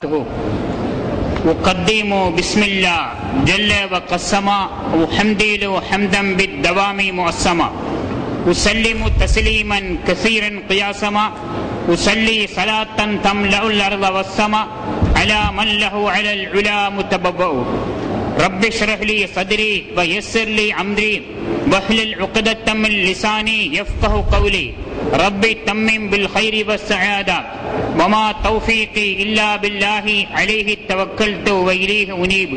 أقدم بسم الله جل وقسم وحمدي له حمدا بالدوام مؤسما أسلم تسليما كثيرا قياسما أصلي صلاة تملأ الأرض والسماء على من له على العلا متبوأ رب اشرح لي صدري ويسر لي أمري واحلل عقدة من لساني يفقه قولي ربي تمم بالخير والسعادة وما توفيقي إلا بالله عليه توكلت وإليه أنيب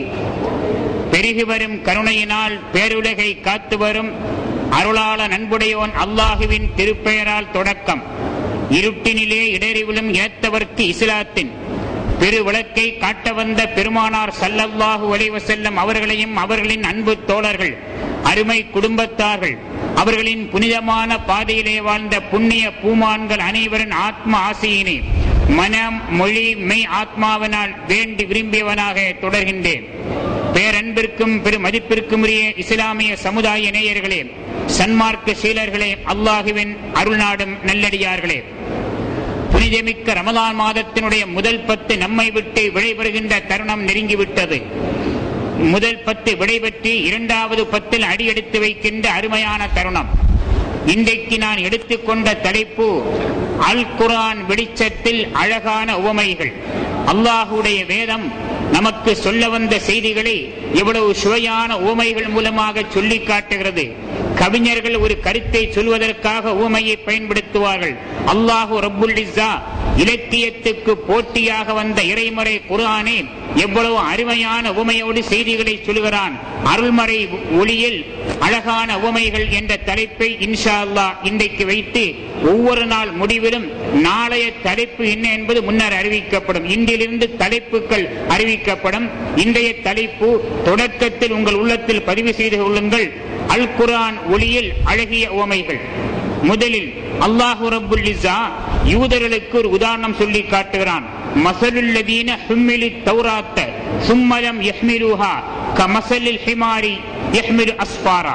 பெருகி வரும் கருணையினால் பேருலகை காத்து வரும் அருளாள நண்புடையோன் அல்லாஹுவின் திருப்பெயரால் தொடக்கம் இருட்டினிலே இடறிவிலும் ஏத்தவர்க்கு இஸ்லாத்தின் பெரு விளக்கை காட்ட வந்த பெருமானார் சல்லல்லாஹு அலைவ செல்லம் அவர்களையும் அவர்களின் அன்பு தோழர்கள் அருமை குடும்பத்தார்கள் அவர்களின் புனிதமான பாதையிலே வாழ்ந்த புண்ணிய பூமான்கள் அனைவரின் ஆத்ம ஆசையினை மனம் மொழி மெய் ஆத்மாவினால் வேண்டி விரும்பியவனாக தொடர்கின்றேன் பேரன்பிற்கும் பெரு மதிப்பிற்கும் உரிய இஸ்லாமிய சமுதாய நேயர்களே சன்மார்க்க சீலர்களே அல்லாஹுவின் அருள்நாடும் நல்லடியார்களே புனிதமிக்க ரமலான் மாதத்தினுடைய முதல் பத்து நம்மை விட்டு விடைபெறுகின்ற தருணம் நெருங்கிவிட்டது முதல் பத்து விடைபெற்று இரண்டாவது பத்தில் அடியெடுத்து வைக்கின்ற அருமையான தருணம் இன்றைக்கு நான் எடுத்துக்கொண்ட தலைப்பு அல் குரான் வெளிச்சத்தில் அழகான உவமைகள் அல்லாஹுடைய வேதம் நமக்கு சொல்ல வந்த செய்திகளை எவ்வளவு சுவையான உவமைகள் மூலமாக சொல்லி காட்டுகிறது கவிஞர்கள் ஒரு கருத்தை சொல்வதற்காக ஊமையை பயன்படுத்துவார்கள் அல்லாஹு ரப்புல் இஸ்ஸா இலக்கியத்துக்கு போட்டியாக வந்த இறைமுறை குரானே எவ்வளவு அருமையான உமையோடு செய்திகளை சொல்கிறான் அருள்மறை ஒளியில் அழகான உமைகள் என்ற தலைப்பை இன்ஷா அல்லாஹ் இன்றைக்கு வைத்து ஒவ்வொரு நாள் முடிவிலும் நாளைய தலைப்பு என்ன என்பது முன்னர் அறிவிக்கப்படும் இன்றிலிருந்து தலைப்புகள் அறிவிக்கப்படும் இன்றைய தலைப்பு தொடக்கத்தில் உங்கள் உள்ளத்தில் பதிவு செய்து கொள்ளுங்கள் அல் குரான் ஒளியில் அழகிய உவமைகள் முதலில் அல்லாஹு ரப்புல் இஸ்ஸா யூதர்களுக்கு ஒரு உதாரணம் சொல்லி காட்டுகிறான் மசலுல்லதீன ஹும்மிலி தௌராத்த சும்மலம் யஹ்மிலுஹா கமசலில் ஹிமாரி யஹ்மிலு அஸ்பாரா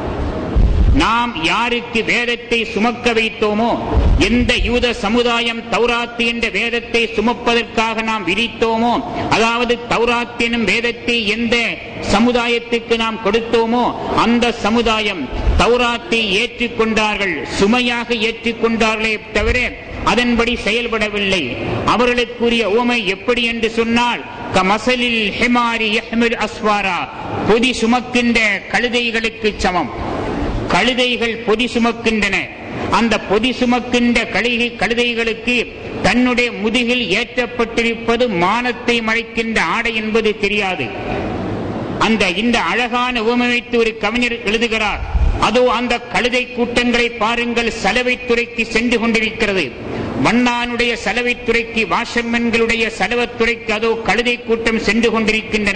நாம் யாருக்கு வேதத்தை சுமக்க வைத்தோமோ எந்த யூத சமுதாயம் தௌராத்து என்ற வேதத்தை சுமப்பதற்காக நாம் விதித்தோமோ அதாவது தௌராத் எனும் வேதத்தை எந்த சமுதாயத்துக்கு நாம் கொடுத்தோமோ அந்த சமுதாயம் தௌராத்தை ஏற்றுக்கொண்டார்கள் சுமையாக ஏற்றுக்கொண்டார்களே தவிர அதன்படி செயல்படவில்லை அவர்களுக்குரிய ஓமை எப்படி என்று சொன்னால் கமசலில் ஹெமாரி அஸ்வாரா பொதி சுமக்கின்ற கழுதைகளுக்கு சமம் கழுதைகள் பொதி சுமக்கின்றன அந்த பொதி சுமக்கின்ற கழுகை கழுதைகளுக்கு தன்னுடைய முதுகில் ஏற்றப்பட்டிருப்பது மானத்தை மறைக்கின்ற ஆடை என்பது தெரியாது அந்த இந்த அழகான உவமை வைத்து ஒரு கவிஞர் எழுதுகிறார் அதோ அந்த கழுதை கூட்டங்களை பாருங்கள் சலவைத்துறைக்கு சென்று கொண்டிருக்கிறது மன்னானுடைய சலவைத்துறைக்கு வாஷர்மன்களுடைய சலவத்துறைக்கு அதோ கழுதை கூட்டம் சென்று கொண்டிருக்கின்றன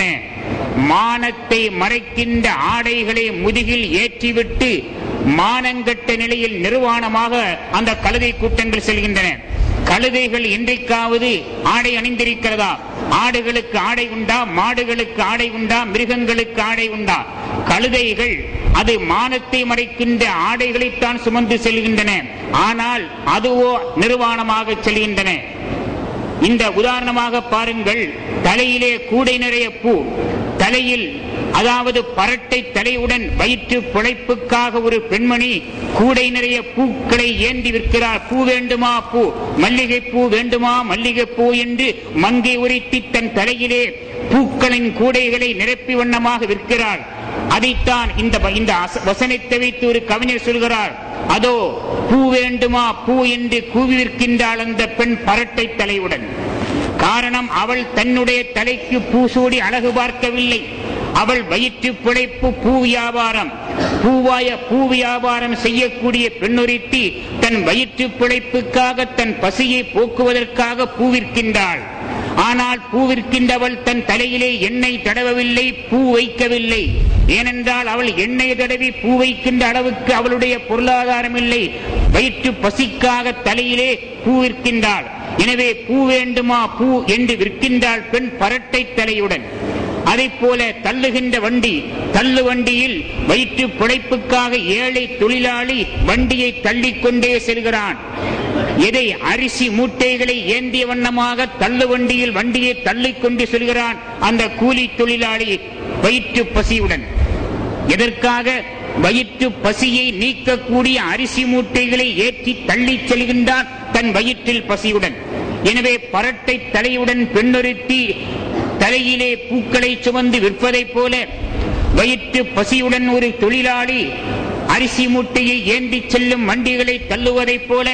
மானத்தை மறைக்கின்ற ஆடைகளை முதுகில் ஏற்றிவிட்டு மானங்கட்ட நிலையில் நிர்வாணமாக அந்த கழுதை கூட்டங்கள் செல்கின்றன கழுதைகள் என்றைக்காவது ஆடை அணிந்திருக்கிறதா ஆடுகளுக்கு ஆடை உண்டா மாடுகளுக்கு ஆடை உண்டா மிருகங்களுக்கு ஆடை உண்டா கழுதைகள் அது மானத்தை மறைக்கின்ற ஆடைகளைத்தான் சுமந்து செல்கின்றன ஆனால் அதுவோ நிர்வாணமாக செல்கின்றன இந்த உதாரணமாக பாருங்கள் தலையிலே கூடை நிறைய பூ தலையில் அதாவது பரட்டை தலையுடன் வயிற்று பிழைப்புக்காக ஒரு பெண்மணி கூடை நிறைய பூக்களை ஏந்தி விற்கிறார் பூ வேண்டுமா பூ மல்லிகை பூ வேண்டுமா மல்லிகை பூ என்று மங்கை உரித்தி தன் தலையிலே பூக்களின் கூடைகளை நிரப்பி வண்ணமாக விற்கிறார் அதைத்தான் இந்த இந்த வசனத்தை வைத்து ஒரு கவிஞர் சொல்கிறார் அதோ பூ வேண்டுமா பூ என்று கூவி விற்கின்றாள் அந்த பெண் பரட்டை தலையுடன் காரணம் அவள் தன்னுடைய தலைக்கு பூசூடி அழகு பார்க்கவில்லை அவள் வயிற்று பிழைப்பு பூ வியாபாரம் பூவாய பூ வியாபாரம் செய்யக்கூடிய பெண்ணுரித்தி தன் வயிற்று பிழைப்புக்காக தன் பசியை போக்குவதற்காக பூவிற்கின்றாள் ஆனால் பூவிற்கின்றவள் தன் தலையிலே எண்ணெய் தடவவில்லை பூ வைக்கவில்லை ஏனென்றால் அவள் எண்ணெய் தடவி பூ வைக்கின்ற அளவுக்கு அவளுடைய பொருளாதாரம் இல்லை வயிற்று பசிக்காக தலையிலே பூ விற்கின்றாள் எனவே பூ வேண்டுமா பூ என்று விற்கின்றாள் பெண் பரட்டை தலையுடன் அதை போல தள்ளுகின்ற வண்டி தள்ளு வண்டியில் வயிற்று பிழைப்புக்காக ஏழை தொழிலாளி வண்டியை தள்ளிக்கொண்டே செல்கிறான் எதை அரிசி மூட்டைகளை ஏந்திய வண்ணமாக தள்ளு வண்டியில் வண்டியை தள்ளிக்கொண்டு செல்கிறான் அந்த கூலி தொழிலாளி வயிற்று பசியுடன் எதற்காக வயிற்று பசியை நீக்கக்கூடிய அரிசி மூட்டைகளை ஏற்றி தள்ளிச் செல்கின்றான் தன் வயிற்றில் பசியுடன் எனவே பரட்டை தலையுடன் பெண்ணொருத்தி தலையிலே பூக்களை சுமந்து விற்பதைப் போல வயிற்று பசியுடன் ஒரு தொழிலாளி அரிசி மூட்டையை ஏந்திச் செல்லும் வண்டிகளை தள்ளுவதைப் போல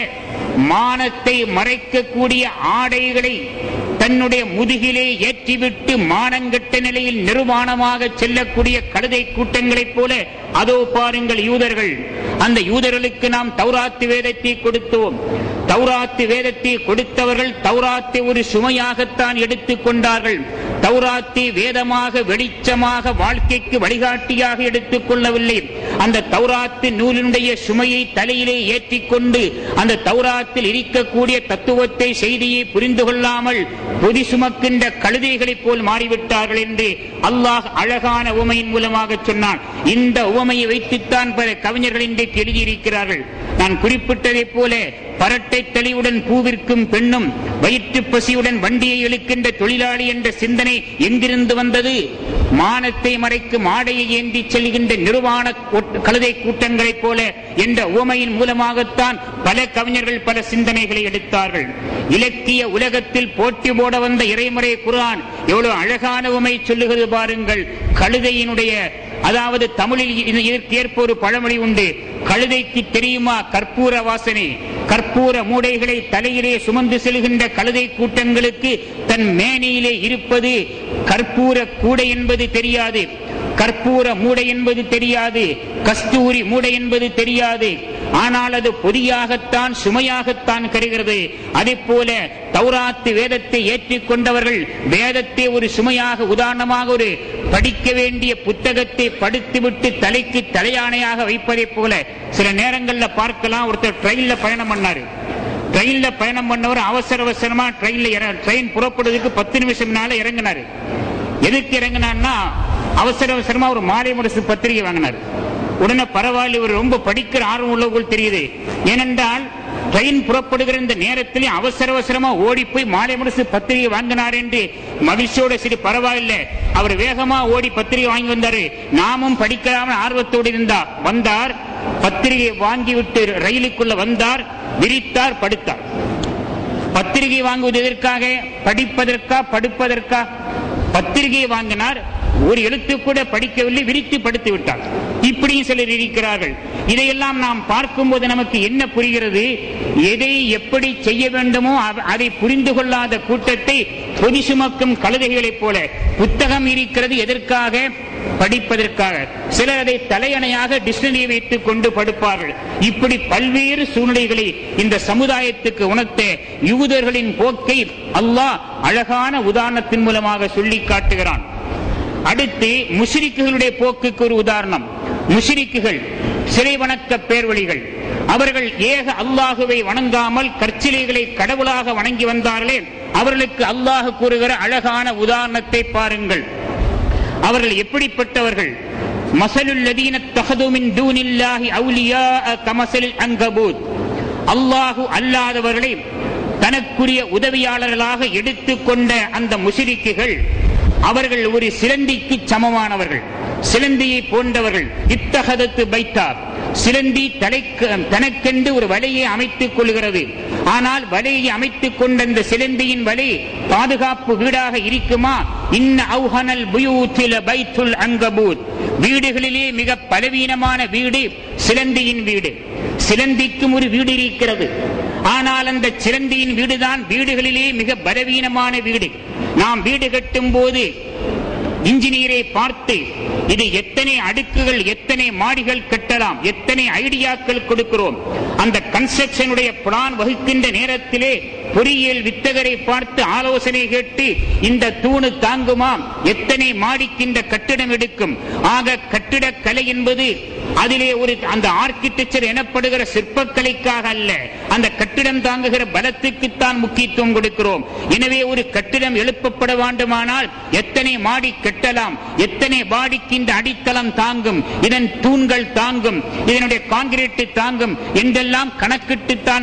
மானத்தை மறைக்கக்கூடிய ஆடைகளை தன்னுடைய முதுகிலே ஏற்றிவிட்டு மானங்கெட்ட நிலையில் நிர்வாணமாக செல்லக்கூடிய கழுதை கூட்டங்களைப் போல அதோ பாருங்கள் யூதர்கள் அந்த யூதர்களுக்கு நாம் தௌராத்து வேதத்தை கொடுத்தோம் தௌராத்து வேதத்தை கொடுத்தவர்கள் தௌராத்தை ஒரு சுமையாகத்தான் எடுத்துக் கொண்டார்கள் தௌராத்தை வேதமாக வெளிச்சமாக வாழ்க்கைக்கு வழிகாட்டியாக எடுத்துக் கொள்ளவில்லை அந்த தௌராத்து நூலினுடைய சுமையை தலையிலே ஏற்றிக்கொண்டு அந்த தௌராத்தில் இருக்கக்கூடிய தத்துவத்தை செய்தியை புரிந்து கொள்ளாமல் பொதி சுமக்கின்ற கழுதைகளைப் போல் மாறிவிட்டார்கள் என்று அல்லாஹ் அழகான உமையின் மூலமாக சொன்னான் இந்த உவமையை வைத்துத்தான் பல கவிஞர்கள் இன்றைக்கு எழுதியிருக்கிறார்கள் நான் குறிப்பிட்டதைப் போல பரட்டை தெளிவுடன் பூவிற்கும் பெண்ணும் வயிற்று பசியுடன் வண்டியை இழுக்கின்ற தொழிலாளி என்ற சிந்தனை எங்கிருந்து வந்தது மானத்தை மறைக்கும் ஆடையை ஏந்தி செல்கின்ற நிர்வாண கழுதை கூட்டங்களைப் போல என்ற உவமையின் மூலமாகத்தான் பல கவிஞர்கள் பல சிந்தனைகளை எடுத்தார்கள் இலக்கிய உலகத்தில் போட்டி போட வந்த இறைமுறை குரான் எவ்வளவு அழகான உமை சொல்லுகிறது பாருங்கள் கழுதையினுடைய அதாவது தமிழில் இதற்கு ஏற்ப ஒரு பழமொழி உண்டு கழுதைக்கு தெரியுமா கற்பூர வாசனை கற்பூர மூடைகளை தலையிலே சுமந்து செல்கின்ற கழுதை கூட்டங்களுக்கு தன் மேனியிலே இருப்பது கற்பூர கூடை என்பது தெரியாது கற்பூர மூடை என்பது தெரியாது கஸ்தூரி மூடை என்பது தெரியாது ஆனால் அது பொதியாகத்தான் சுமையாகத்தான் கருகிறது அதே போல தௌராத்து வேதத்தை ஏற்றிக்கொண்டவர்கள் வேதத்தை ஒரு சுமையாக உதாரணமாக ஒரு படிக்க வேண்டிய புத்தகத்தை படித்துவிட்டு தலைக்கு தலையாணையாக வைப்பதைப் போல சில நேரங்கள்ல பார்க்கலாம் ஒருத்தர் ட்ரெயின்ல பயணம் பண்ணாரு ட்ரெயின்ல பயணம் பண்ணவர் அவசர அவசரமா ட்ரெயின்ல ட்ரெயின் புறப்படுறதுக்கு பத்து நிமிஷம் முன்னால இறங்கினாரு எதுக்கு இறங்கினார்னா அவசர அவசரமா ஒரு மாலை முரசு பத்திரிகை வாங்கினார் உடனே பரவாயில்ல இவர் ரொம்ப படிக்கிற ஆர்வம் உள்ளவர்கள் தெரியுது ஏனென்றால் ட்ரெயின் புறப்படுகிற இந்த நேரத்தில் அவசர அவசரமா ஓடி போய் மாலை முரசு பத்திரிகை வாங்கினார் என்று மகிழ்ச்சியோட சரி பரவாயில்ல அவர் வேகமா ஓடி பத்திரிகை வாங்கி வந்தாரு நாமும் படிக்கலாமல் ஆர்வத்தோடு இருந்தா வந்தார் பத்திரிகை வாங்கி விட்டு ரயிலுக்குள்ள வந்தார் விரித்தார் படுத்தார் பத்திரிகை வாங்குவது எதற்காக படிப்பதற்கா படுப்பதற்கா பத்திரிகை வாங்கினார் ஒரு எழுத்து கூட படிக்கவில்லை விரித்து படுத்து விட்டார் இப்படியும் சிலர் இருக்கிறார்கள் இதையெல்லாம் நாம் பார்க்கும்போது நமக்கு என்ன புரிகிறது எதை எப்படி செய்ய வேண்டுமோ அதை புரிந்து கொள்ளாத கூட்டத்தை பொதி சுமக்கும் கழுதைகளைப் போல புத்தகம் இருக்கிறது எதற்காக படிப்பதற்காக சிலர் அதை தலையணையாக டிக்ஷனரியை வைத்துக் கொண்டு படுப்பார்கள் இப்படி பல்வேறு சூழ்நிலைகளை இந்த சமுதாயத்துக்கு உணர்த்த யூதர்களின் போக்கை அல்லாஹ் அழகான உதாரணத்தின் மூலமாக சொல்லி காட்டுகிறான் அடுத்து முஷிரிக்குகளுடைய போக்குக்கு ஒரு உதாரணம் முஷிரிக்குகள் சிறை வணக்க பேர்வழிகள் அவர்கள் ஏக அல்லாஹுவை வணங்காமல் கற்சிலைகளை கடவுளாக வணங்கி வந்தார்களே அவர்களுக்கு அல்லாஹ் கூறுகிற அழகான உதாரணத்தை பாருங்கள் அவர்கள் எப்படிப்பட்டவர்கள் மசலுல்லதீன தகதுமின் தூனில்லாஹி அவுலியா கமசலில் அங்கபூத் அல்லாஹு அல்லாதவர்களை தனக்குரிய உதவியாளர்களாக எடுத்துக்கொண்ட அந்த முஷிரிக்குகள் அவர்கள் ஒரு சிலந்திக்கு சமமானவர்கள் சிலந்தியை போன்றவர்கள் இத்தகதத்து பைத்தார் சிலந்தி தலைக்கு தனக்கென்று ஒரு வலையை அமைத்துக் கொள்கிறது ஆனால் வலையை அமைத்துக் கொண்ட இந்த சிலந்தியின் வலை பாதுகாப்பு வீடாக இருக்குமா இன்ன அவுஹனல் புயூத்தில பைத்துல் அங்கபூத் வீடுகளிலே மிக பலவீனமான வீடு சிலந்தியின் வீடு சிலந்திக்கும் ஒரு வீடு இருக்கிறது ஆனால் அந்த சிலந்தியின் வீடுதான் வீடுகளிலே மிக பலவீனமான வீடு நாம் வீடு கட்டும் போது இன்ஜினியரை பார்த்து இது எத்தனை அடுக்குகள் எத்தனை மாடிகள் கட்டலாம் எத்தனை ஐடியாக்கள் கொடுக்கிறோம் அந்த கன்ஸ்ட்ரக்ஷனுடைய பிளான் வகுக்கின்ற நேரத்திலே பொறியியல் வித்தகரை பார்த்து ஆலோசனை கேட்டு இந்த தூணு தாங்குமாம் எத்தனை மாடிக்கின்ற கட்டிடம் எடுக்கும் ஆக கட்டிடக்கலை என்பது அதிலே ஒரு அந்த ஆர்கிடெக்சர் எனப்படுகிற சிற்பக்கலைக்காக அல்ல அந்த கட்டிடம் தாங்குகிற பலத்துக்குத்தான் முக்கியத்துவம் கொடுக்கிறோம் எனவே ஒரு கட்டிடம் எழுப்பப்பட வேண்டுமானால் எத்தனை மாடி கட்டலாம் எத்தனை மாடிக்கு இந்த அடித்தளம் தாங்கும் இதன் தூண்கள் தாங்கும் இதனுடைய கான்கிரீட் தாங்கும் என்றெல்லாம் கணக்கிட்டுத்தான் கட்டிட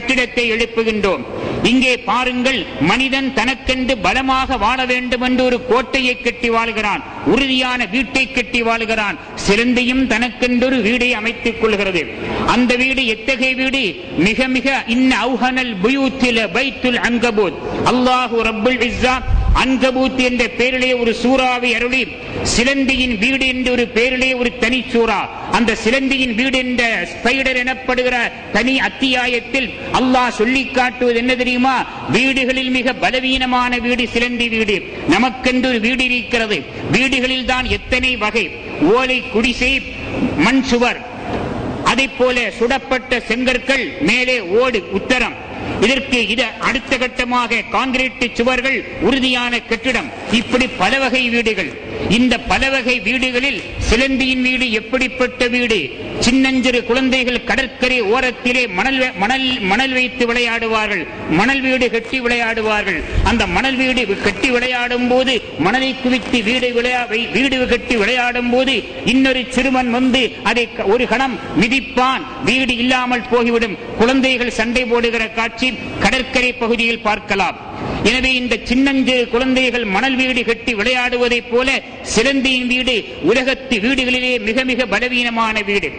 கட்டிடத்தை எழுப்புகின்றோம் இங்கே பாருங்கள் மனிதன் தனக்கென்று பலமாக வாழ வேண்டும் என்று ஒரு கோட்டையை கட்டி வாழ்கிறான் உறுதியான வீட்டை கட்டி வாழ்கிறான் சிறந்தையும் தனக்கென்று ஒரு வீடை அமைத்துக் கொள்கிறது அந்த வீடு எத்தகைய வீடு மிக மிக இன்ன அவுஹனல் புயூத்தில பைத்துல் அங்கபூத் அல்லாஹு ரப்புல் இஸ்ஸா அன்கபூத் என்ற பெயரிலே ஒரு சூறாவை அருளி சிலந்தியின் வீடு என்ற ஒரு பெயரிலே ஒரு தனி சூறா அந்த சிலந்தியின் வீடு என்ற ஸ்பைடர் எனப்படுகிற தனி அத்தியாயத்தில் அல்லாஹ் சொல்லி காட்டுவது என்ன தெரியுமா வீடுகளில் மிக பலவீனமான வீடு சிலந்தி வீடு நமக்கென்று ஒரு வீடு இருக்கிறது வீடுகளில் தான் எத்தனை வகை ஓலை குடிசை மண் சுவர் அதை போல சுடப்பட்ட செங்கற்கள் மேலே ஓடு உத்தரம் இதற்கு இது அடுத்த கட்டமாக கான்கிரீட் சுவர்கள் உறுதியான கட்டிடம் இப்படி பல வகை வீடுகள் இந்த பல வகை வீடுகளில் சிலந்தியின் வீடு எப்படிப்பட்ட வீடு சின்னஞ்சிறு குழந்தைகள் கடற்கரை ஓரத்திலே மணல் வே- மணல் மணல் வைத்து விளையாடுவார்கள் மணல் வீடு கட்டி விளையாடுவார்கள் அந்த மணல் வீடு கட்டி விளையாடும் போது மணலை குவித்து வீடு விளையா வை- வீடு கட்டி விளையாடும் போது இன்னொரு சிறுவன் வந்து அதை க- ஒரு கணம் மிதிப்பான் வீடு இல்லாமல் போய்விடும் குழந்தைகள் சண்டை போடுகிற காட்சி கடற்கரை பகுதியில் பார்க்கலாம் எனவே இந்த சின்னஞ்சிறு குழந்தைகள் மணல் வீடு கட்டி விளையாடுவதைப் போல சிலந்தியின் வீடு உலகத்து வீடுகளிலே மிக மிக பலவீனமான வீடு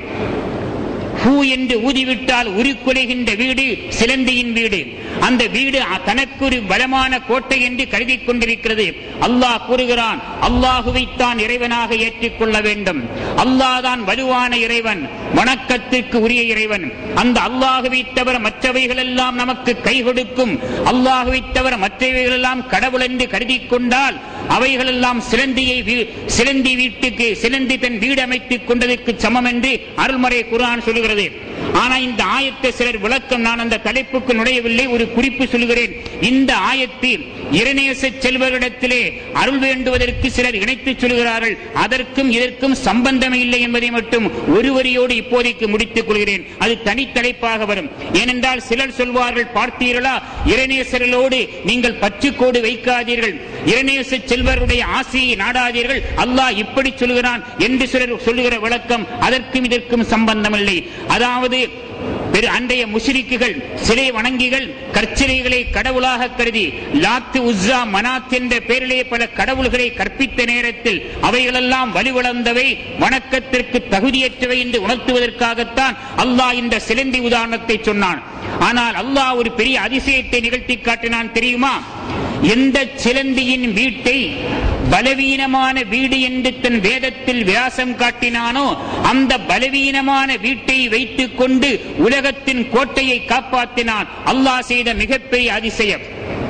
ஹூ என்று ஊதிவிட்டால் உருக்குலைகின்ற வீடு சிலந்தியின் வீடு அந்த வீடு தனக்கு ஒரு பலமான கோட்டை என்று கருதி கொண்டிருக்கிறது அல்லாஹ் கூறுகிறான் அல்லாஹுவைத்தான் இறைவனாக ஏற்றுக்கொள்ள வேண்டும் அல்லாஹ் தான் வலுவான இறைவன் வணக்கத்திற்கு உரிய இறைவன் அந்த அல்லாஹுவை தவிர மற்றவைகள் எல்லாம் நமக்கு கை கொடுக்கும் அல்லாஹுவை தவிர மற்றவைகள் எல்லாம் கடவுள் என்று கருதி கொண்டால் அவைகளெல்லாம் சிலந்தியை வீ- சிலந்தி வீட்டுக்கு சிலந்தி தன் வீடு அமைத்துக் கொண்டதற்கு சமம் என்று அருள்மறை குர்ஆன் சொல்கிறது ஆனா இந்த ஆயத்தை சிலர் விளக்கம் நான் அந்த தலைப்புக்கு நுழையவில்லை ஒரு குறிப்பு சொல்கிறேன் இந்த ஆயத்தில் இரணேச செல்வரிடத்திலே அருள் வேண்டுவதற்கு சிலர் இணைத்துச் சொல்கிறார்கள் அதற்கும் இதற்கும் சம்பந்தமே இல்லை என்பதை மட்டும் ஒரு வரியோடு இப்போதைக்கு முடித்துக் கொள்கிறேன் அது தனித்தலைப்பாக வரும் ஏனென்றால் சிலர் சொல்வார்கள் பார்த்தீர்களா இரணேசர்களோடு நீங்கள் பற்றுக்கோடு வைக்காதீர்கள் இரணேச செல்வருடைய ஆசையை நாடாதீர்கள் அல்லாஹ் இப்படி சொல்கிறான் என்று சிலர் சொல்லுகிற விளக்கம் அதற்கும் இதற்கும் சம்பந்தமில்லை அதாவது பெரு அன்றைய முஷிரிக்குகள் சிலை வணங்கிகள் கற்சிலைகளை கடவுளாக கருதி லாத்து உஸ்ஸா மனாத் என்ற பெயரிலே பல கடவுள்களை கற்பித்த நேரத்தில் அவைகளெல்லாம் வலுவிழந்தவை வணக்கத்திற்கு தகுதியற்றவை என்று உணர்த்துவதற்காகத்தான் அல்லாஹ் இந்த சிலந்தி உதாரணத்தை சொன்னான் ஆனால் அல்லாஹ் ஒரு பெரிய அதிசயத்தை நிகழ்த்தி காட்டினான் தெரியுமா எந்த சிலந்தியின் வீட்டை பலவீனமான வீடு என்று தன் வேதத்தில் வியாசம் காட்டினானோ அந்த பலவீனமான வீட்டை வைத்துக் கொண்டு உலகத்தின் கோட்டையை காப்பாற்றினான் அல்லாஹ் செய்த மிகப்பெரிய அதிசயம்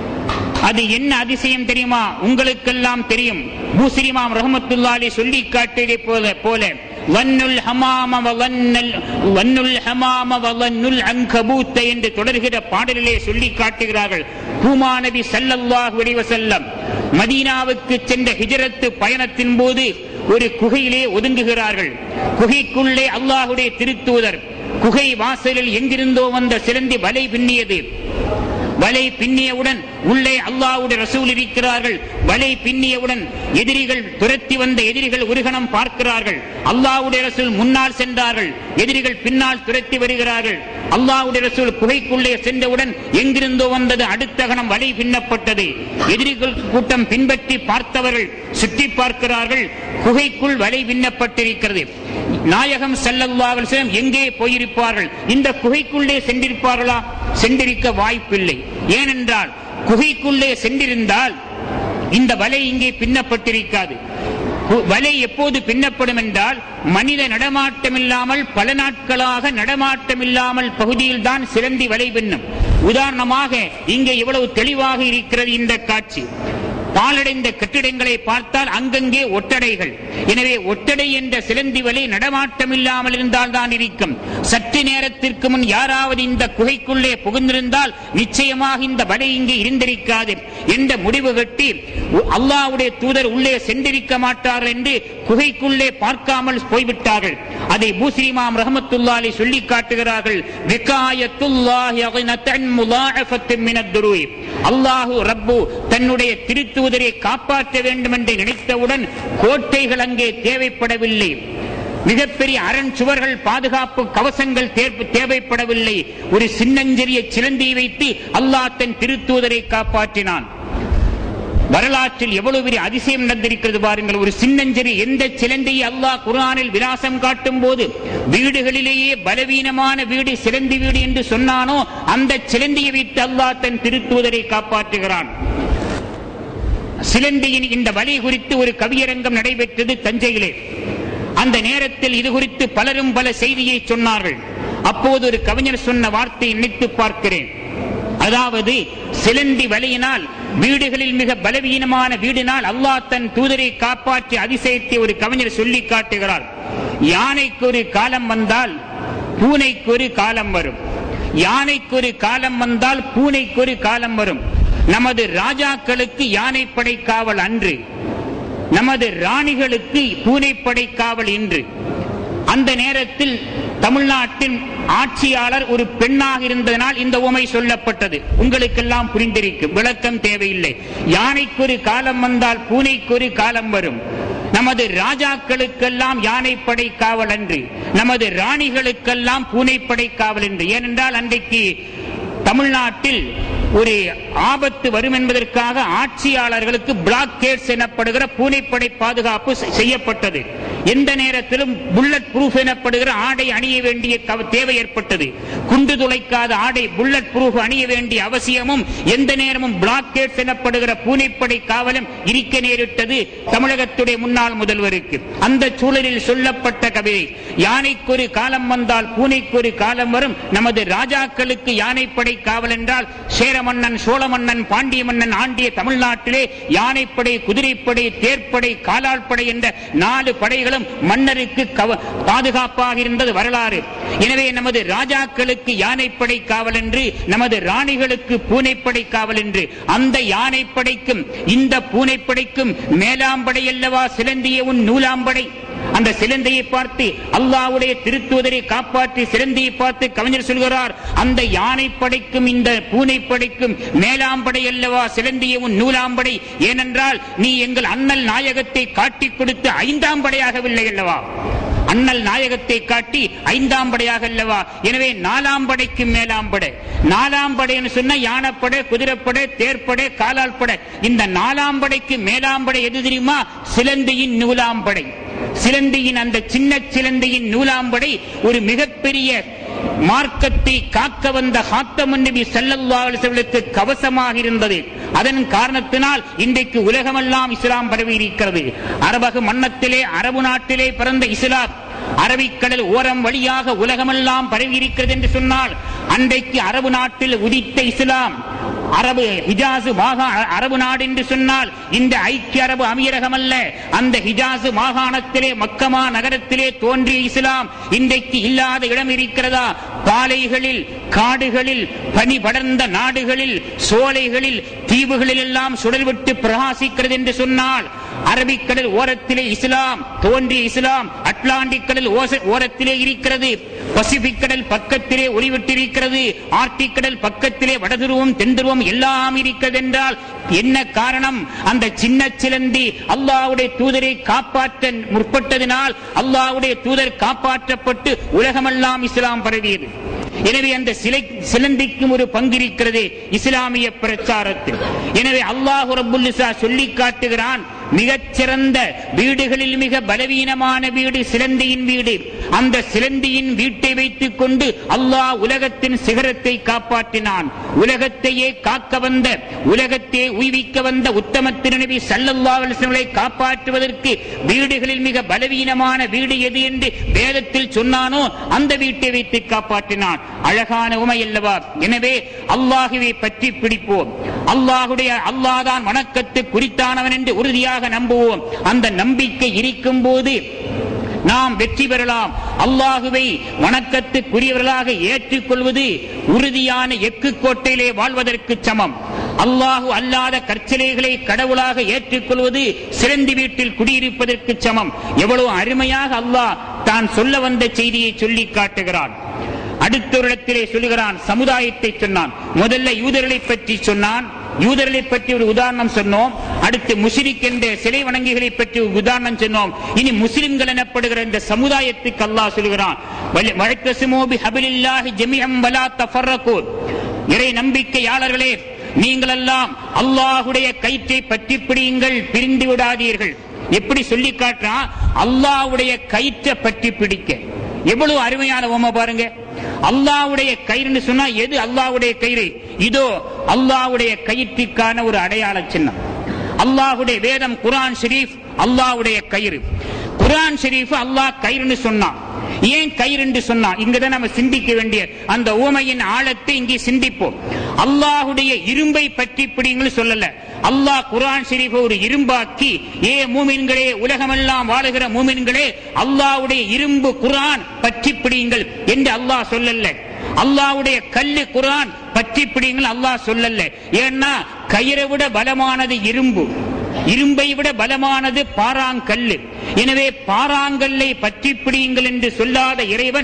அது என்ன அதிசயம் தெரியுமா உங்களுக்கெல்லாம் தெரியும் பூசிரிமாம் ரஹமத்துல்லாலி சொல்லி காட்டியதை போல போல வன்னுல் ஹமாம வலன்னல் வன்னுல் ஹமாம வலன்னுல் அங்கபூத்த என்று தொடர்கிற பாடலிலே சொல்லி காட்டுகிறார்கள் பூமா நபி ஸல்லல்லாஹு அலைஹி வஸல்லம் மதீனாவுக்கு சென்ற ஹிஜரத்து பயணத்தின் போது ஒரு குகையிலே ஒதுங்குகிறார்கள் குகைக்குள்ளே அல்லாஹுடைய திருத்தூதர் குகை வாசலில் எங்கிருந்தோ வந்த சிலந்தி வலை பின்னியது வலை பின்னியவுடன் உள்ளே அல்லாஹ்வுடைய ரசூல் இருக்கிறார்கள் வலை பின்னியவுடன் எதிரிகள் துரத்தி வந்த எதிரிகள் ஒரு கணம் பார்க்கிறார்கள் அல்லாஹ்வுடைய ரசூல் முன்னால் சென்றார்கள் எதிரிகள் பின்னால் துரத்தி வருகிறார்கள் அல்லாஹ்வுடைய ரசூல் குகைக்குள்ளே சென்றவுடன் எங்கிருந்தோ வந்தது அடுத்த கணம் வலை பின்னப்பட்டது எதிரிகள் கூட்டம் பின்பற்றி பார்த்தவர்கள் சுற்றி பார்க்கிறார்கள் குகைக்குள் வலை பின்னப்பட்டிருக்கிறது நாயகம் ஸல்லல்லாஹு அலைஹி வஸல்லம் எங்கே போயிருப்பார்கள் இந்த குகைக்குள்ளே சென்றிருப்பார்களா சென்றிருக்க வாய்ப்பில்லை ஏனென்றால் குகைக்குள்ளே சென்றிருந்தால் இந்த வலை இங்கே பின்னப்பட்டிருக்காது கு- வலை எப்போது பின்னப்படும் என்றால் மனித நடமாட்டம் இல்லாமல் பல நாட்களாக நடமாட்டம் இல்லாமல் பகுதியில் தான் சிலந்தி வலை பின்னும் உதாரணமாக இங்கே இவ்வளவு தெளிவாக இருக்கிறது இந்த காட்சி பாலடைந்த கட்டிடங்களை பார்த்தால் அங்கங்கே ஒட்டடைகள் எனவே ஒட்டடை என்ற சிலந்தி வலை நடமாட்டம் இல்லாமல் இருந்தால் தான் இருக்கும் சற்று நேரத்திற்கு முன் யாராவது இந்த குகைக்குள்ளே புகுந்திருந்தால் நிச்சயமாக இந்த வலை இங்கே இருந்திருக்காது என்ற முடிவு கட்டி அல்லாஹ்வுடைய தூதர் உள்ளே சென்றிருக்க மாட்டார்கள் என்று குகைக்குள்ளே பார்க்காமல் போய்விட்டார்கள் அதை பூசிரிமாம் ரஹமத்துல்லாலி சொல்லி காட்டுகிறார்கள் விகாயத்துல்லாஹி அகினத்தன் முலாஅஃபத்தின் மினத் துருய் அல்லாஹு ரப்பு தன்னுடைய திருத்தூதரை காப்பாற்ற வேண்டும் என்று நினைத்தவுடன் கோட்டைகள் அங்கே தேவைப்படவில்லை மிகப்பெரிய அரண் சுவர்கள் பாதுகாப்பு கவசங்கள் தேர்வு- தேவைப்படவில்லை ஒரு சின்னஞ்சிறிய சிலந்தியை வைத்து அல்லாஹ் தன் திருத்தூதரை காப்பாற்றினான் வரலாற்றில் எவ்வளவு பெரிய அதிசயம் நடந்திருக்கிறது பாருங்கள் ஒரு சின்னஞ்சிறு எந்த சிலந்தையை அல்லாஹ் குர்ஆனில் விலாசம் காட்டும் போது வீடுகளிலேயே பலவீனமான வீடு சிலந்தி வீடு என்று சொன்னானோ அந்த சிலந்தியை வைத்து அல்லாஹ் தன் திருத்தூதரை காப்பாற்றுகிறான் சிலந்தியின் இந்த வழி குறித்து ஒரு கவியரங்கம் நடைபெற்றது தஞ்சையிலே அந்த நேரத்தில் இது குறித்து பலரும் பல செய்தியை சொன்னார்கள் அப்போது ஒரு கவிஞர் சொன்ன வார்த்தையை நினைத்து பார்க்கிறேன் அதாவது சிலந்தி வலையினால் வீடுகளில் மிக பலவீனமான வீடினால் அல்லாஹ் தன் தூதரை காப்பாற்றி அதிசயத்தை ஒரு கவிஞர் சொல்லி காட்டுகிறார் யானைக்கு ஒரு காலம் வந்தால் பூனைக்கு ஒரு காலம் வரும் யானைக்கு ஒரு காலம் வந்தால் பூனைக்கு ஒரு காலம் வரும் நமது ராஜாக்களுக்கு யானைப்படை காவல் அன்று நமது ராணிகளுக்கு பூனைப்படை காவல் இன்று அந்த நேரத்தில் தமிழ்நாட்டின் ஆட்சியாளர் ஒரு பெண்ணாக இருந்ததனால் இந்த உமை சொல்லப்பட்டது உங்களுக்கெல்லாம் புரிந்திருக்கும் விளக்கம் தேவையில்லை யானைக்கு ஒரு காலம் வந்தால் பூனைக்கு ஒரு காலம் வரும் நமது ராஜாக்களுக்கெல்லாம் யானைப்படை காவல் அன்று நமது ராணிகளுக்கெல்லாம் பூனைப்படை காவல் என்று ஏனென்றால் அன்றைக்கு தமிழ்நாட்டில் ஒரு ஆபத்து வரும் என்பதற்காக ஆட்சியாளர்களுக்கு பிளாக்கேட்ஸ் எனப்படுகிற பூனைப்படை பாதுகாப்பு செ- செய்யப்பட்டது எந்த நேரத்திலும் புல்லட் ப்ரூஃப் எனப்படுகிற ஆடை அணிய வேண்டிய கவ- தேவை ஏற்பட்டது குண்டு துளைக்காத ஆடை புல்லட் ப்ரூஃப் அணிய வேண்டிய அவசியமும் எந்த நேரமும் பிளாக்கேட்ஸ் எனப்படுகிற பூனைப்படை காவலும் இருக்க நேரிட்டது தமிழகத்துடைய முன்னாள் முதல்வருக்கு அந்த சூழலில் சொல்லப்பட்ட கவிதை யானைக்கொரு காலம் வந்தால் பூனைக்கொரு காலம் வரும் நமது ராஜாக்களுக்கு யானைப்படை காவல் என்றால் சேர மன்னன் சோழ மன்னன் பாண்டிய மன்னன் ஆண்டிய தமிழ்நாட்டிலே யானைப்படை குதிரைப்படை தேர்ப்படை காலாள் படை என்ற நாலு படைகளும் மன்னருக்கு கவ- பாதுகாப்பாக இருந்தது வரலாறு எனவே நமது ராஜாக்களுக்கு யானைப்படை காவல் என்று நமது ராணிகளுக்கு பூனைப்படை காவல் என்று அந்த யானைப்படைக்கும் இந்த பூனைப்படைக்கும் மேலாம்படை அல்லவா சிலந்திய உன் நூலாம்படை அந்த சிலந்தையை பார்த்து அல்லாஹ்வுடைய திருத்துவதரை காப்பாற்றி சிலந்தியை பார்த்து கவிஞர் சொல்கிறார் அந்த யானை படைக்கும் இந்த பூனை படைக்கும் மேலாம்படை அல்லவா சிலந்திய உன் நூலாம்படை ஏனென்றால் நீ எங்கள் அண்ணல் நாயகத்தை காட்டிக் கொடுத்து ஐந்தாம் படையாகவில்லை அல்லவா அண்ணல் நாயகத்தை காட்டி ஐந்தாம் படையாக அல்லவா எனவே நாலாம் படைக்கு மேலாம் படை நாலாம் படைன்னு சொன்னா யானைப்படை குதிரைப்படை தேர்ப்படை காலால் படை இந்த நாலாம் படைக்கு மேலாம் படை எது தெரியுமா சிலந்தியின் நூலாம் படை சிலந்தியின் அந்த சின்ன சிலந்தியின் நூலாம்படை ஒரு மிகப்பெரிய மார்க்கத்தை காக்க வந்த ஹாத்தமன் நபி ஸல்லல்லாஹு அலைஹி வஸல்லத்துக்கு கவசமாக இருந்தது அதன் காரணத்தினால் இன்றைக்கு உலகமெல்லாம் இஸ்லாம் பரவி இருக்கிறது அரபக மன்னத்திலே அரபு நாட்டிலே பிறந்த இஸ்லாம் அரபிக்கடல் ஓரம் வழியாக உலகமெல்லாம் பரவி இருக்கிறது என்று சொன்னால் அன்றைக்கு அரபு நாட்டில் உதித்த இஸ்லாம் அரபு ஹிஜாஸ் மாகா அரபு நாடு என்று சொன்னால் இந்த ஐக்கிய அரபு அமீரகம் அல்ல அந்த ஹிஜாஸ் மாகாணத்திலே மக்கமா நகரத்திலே தோன்றிய இஸ்லாம் இன்றைக்கு இல்லாத இடம் இருக்கிறதா பாலைகளில் காடுகளில் பனி படர்ந்த நாடுகளில் சோலைகளில் தீவுகளில் எல்லாம் சுடல்விட்டு பிரகாசிக்கிறது என்று சொன்னால் அரபிக்கடல் ஓரத்திலே இஸ்லாம் தோன்றிய இஸ்லாம் அட்லாண்டிக் கடல் ஓச- ஓரத்திலே இருக்கிறது பசிபிக் கடல் பக்கத்திலே ஒளிவிட்டிருக்கிறது ஆர்டிக் கடல் பக்கத்திலே வடதுருவம் தென்துருவம் எல்லாம் இருக்கிறது என்றால் என்ன காரணம் அந்த சின்ன சிலந்தி அல்லாஹ்வுடைய தூதரை காப்பாற்ற முற்பட்டதினால் அல்லாஹ்வுடைய தூதர் காப்பாற்றப்பட்டு உலகமெல்லாம் இஸ்லாம் பரவியது எனவே அந்த சிலை சிலந்திக்கும் ஒரு பங்கு இருக்கிறது இஸ்லாமிய பிரச்சாரத்தில் எனவே அல்லாஹு ரப்புல் இஸ்ஸா சொல்லி காட்டுகிறான் மிகச்சிறந்த வீடுகளில் மிக பலவீனமான வீடு சிலந்தியின் வீடு அந்த சிலந்தியின் வீட்டை வைத்துக் கொண்டு அல்லாஹ் உலகத்தின் சிகரத்தை காப்பாற்றினான் உலகத்தையே காக்க வந்த உலகத்தையே உய்விக்க வந்த உத்தம திருநபி ஸல்லல்லாஹு அலைஹி வஸல்லை காப்பாற்றுவதற்கு வீடுகளில் மிக பலவீனமான வீடு எது என்று வேதத்தில் சொன்னானோ அந்த வீட்டை வைத்து காப்பாற்றினான் அழகான உமை அல்லவா எனவே அல்லாஹுவை பற்றி பிடிப்போம் அல்லாஹுடைய அல்லாஹ்தான் வணக்கத்து குறித்தானவன் என்று உறுதியாக நம்புவோம் அந்த நம்பிக்கை இருக்கும் போது நாம் வெற்றி பெறலாம் அல்லாஹுவை வணக்கத்துக்குரியவர்களாக ஏற்றுக்கொள்வது உறுதியான எக்கு கோட்டையிலே வாழ்வதற்கு சமம் அல்லாஹு அல்லாத கற்சிலைகளை கடவுளாக ஏற்றுக்கொள்வது சிறந்தி வீட்டில் குடியிருப்பதற்கு சமம் எவ்வளவு அருமையாக அல்லாஹ் தான் சொல்ல வந்த செய்தியை சொல்லி காட்டுகிறான் அடுத்த ஒரு இடத்திலே சொல்லுகிறான் சமுதாயத்தை சொன்னான் முதல்ல யூதர்களை பற்றி சொன்னான் யூதர்களை பற்றி ஒரு உதாரணம் சொன்னோம் அடுத்து முஸ்லிக் என்ற சிலை வணங்கிகளை பற்றி ஒரு உதாரணம் சொன்னோம் இனி முஸ்லிம்கள் எனப்படுகிற இந்த சமுதாயத்துக்கு அல்லாஹ் சொல்கிறான் வலி- வழக்கசுமோ பிஹபிலில்லாஹி ஜமீஅம் வலா தஃபர்ரகு. இறை நம்பிக்கையாளர்களே நீங்கள் எல்லாம் அல்லாஹுடைய கயிற்றை பற்றி பிடியுங்கள் பிரிந்து விடாதீர்கள் எப்படி சொல்லி காட்டுறான் அல்லாஹ்வுடைய கயிற்றை பற்றி பிடிக்க எவ்வளவு அருமையான ஓம பாருங்க அல்லாஹ்வுடைய கயிறுன்னு சொன்னா எது அல்லாஹ்வுடைய கயிறு இதோ அல்லாஹ்வுடைய கயிற்றுக்கான ஒரு அடையாள சின்னம் அல்லாஹ்வுடைய வேதம் குர்ஆன் ஷரீஃப் அல்லாஹ்வுடைய கயிறு குர்ஆன் ஷரீஃப் அல்லாஹ் கயிறுன்னு சொன்னான் ஏன் கயிறு என்று சொன்னான் இங்கதான் நம்ம சிந்திக்க வேண்டிய அந்த ஊமையின் ஆழத்தை இங்கே சிந்திப்போம் அல்லாஹுடைய இரும்பை பற்றி பிடிங்கன்னு சொல்லல அல்லாஹ் குர்ஆன் ஷரீஃபை ஒரு இரும்பாக்கி ஏ மூமின்களே உலகமெல்லாம் வாழுகிற மூமின்களே அல்லாஹ்வுடைய இரும்பு குர்ஆன் பற்றி பிடியுங்கள் என்று அல்லாஹ் சொல்லல அல்லாஹ்வுடைய கல்லு குர்ஆன் பற்றி பிடியுங்கள் அல்லாஹ் சொல்லல ஏன்னா கயிறை விட பலமானது இரும்பு இரும்பை விட பலமானது பாறாங்கல்லு எனவே பாறாங்கல்லை பற்றி பிடியுங்கள் என்று சொல்லாத இறைவன்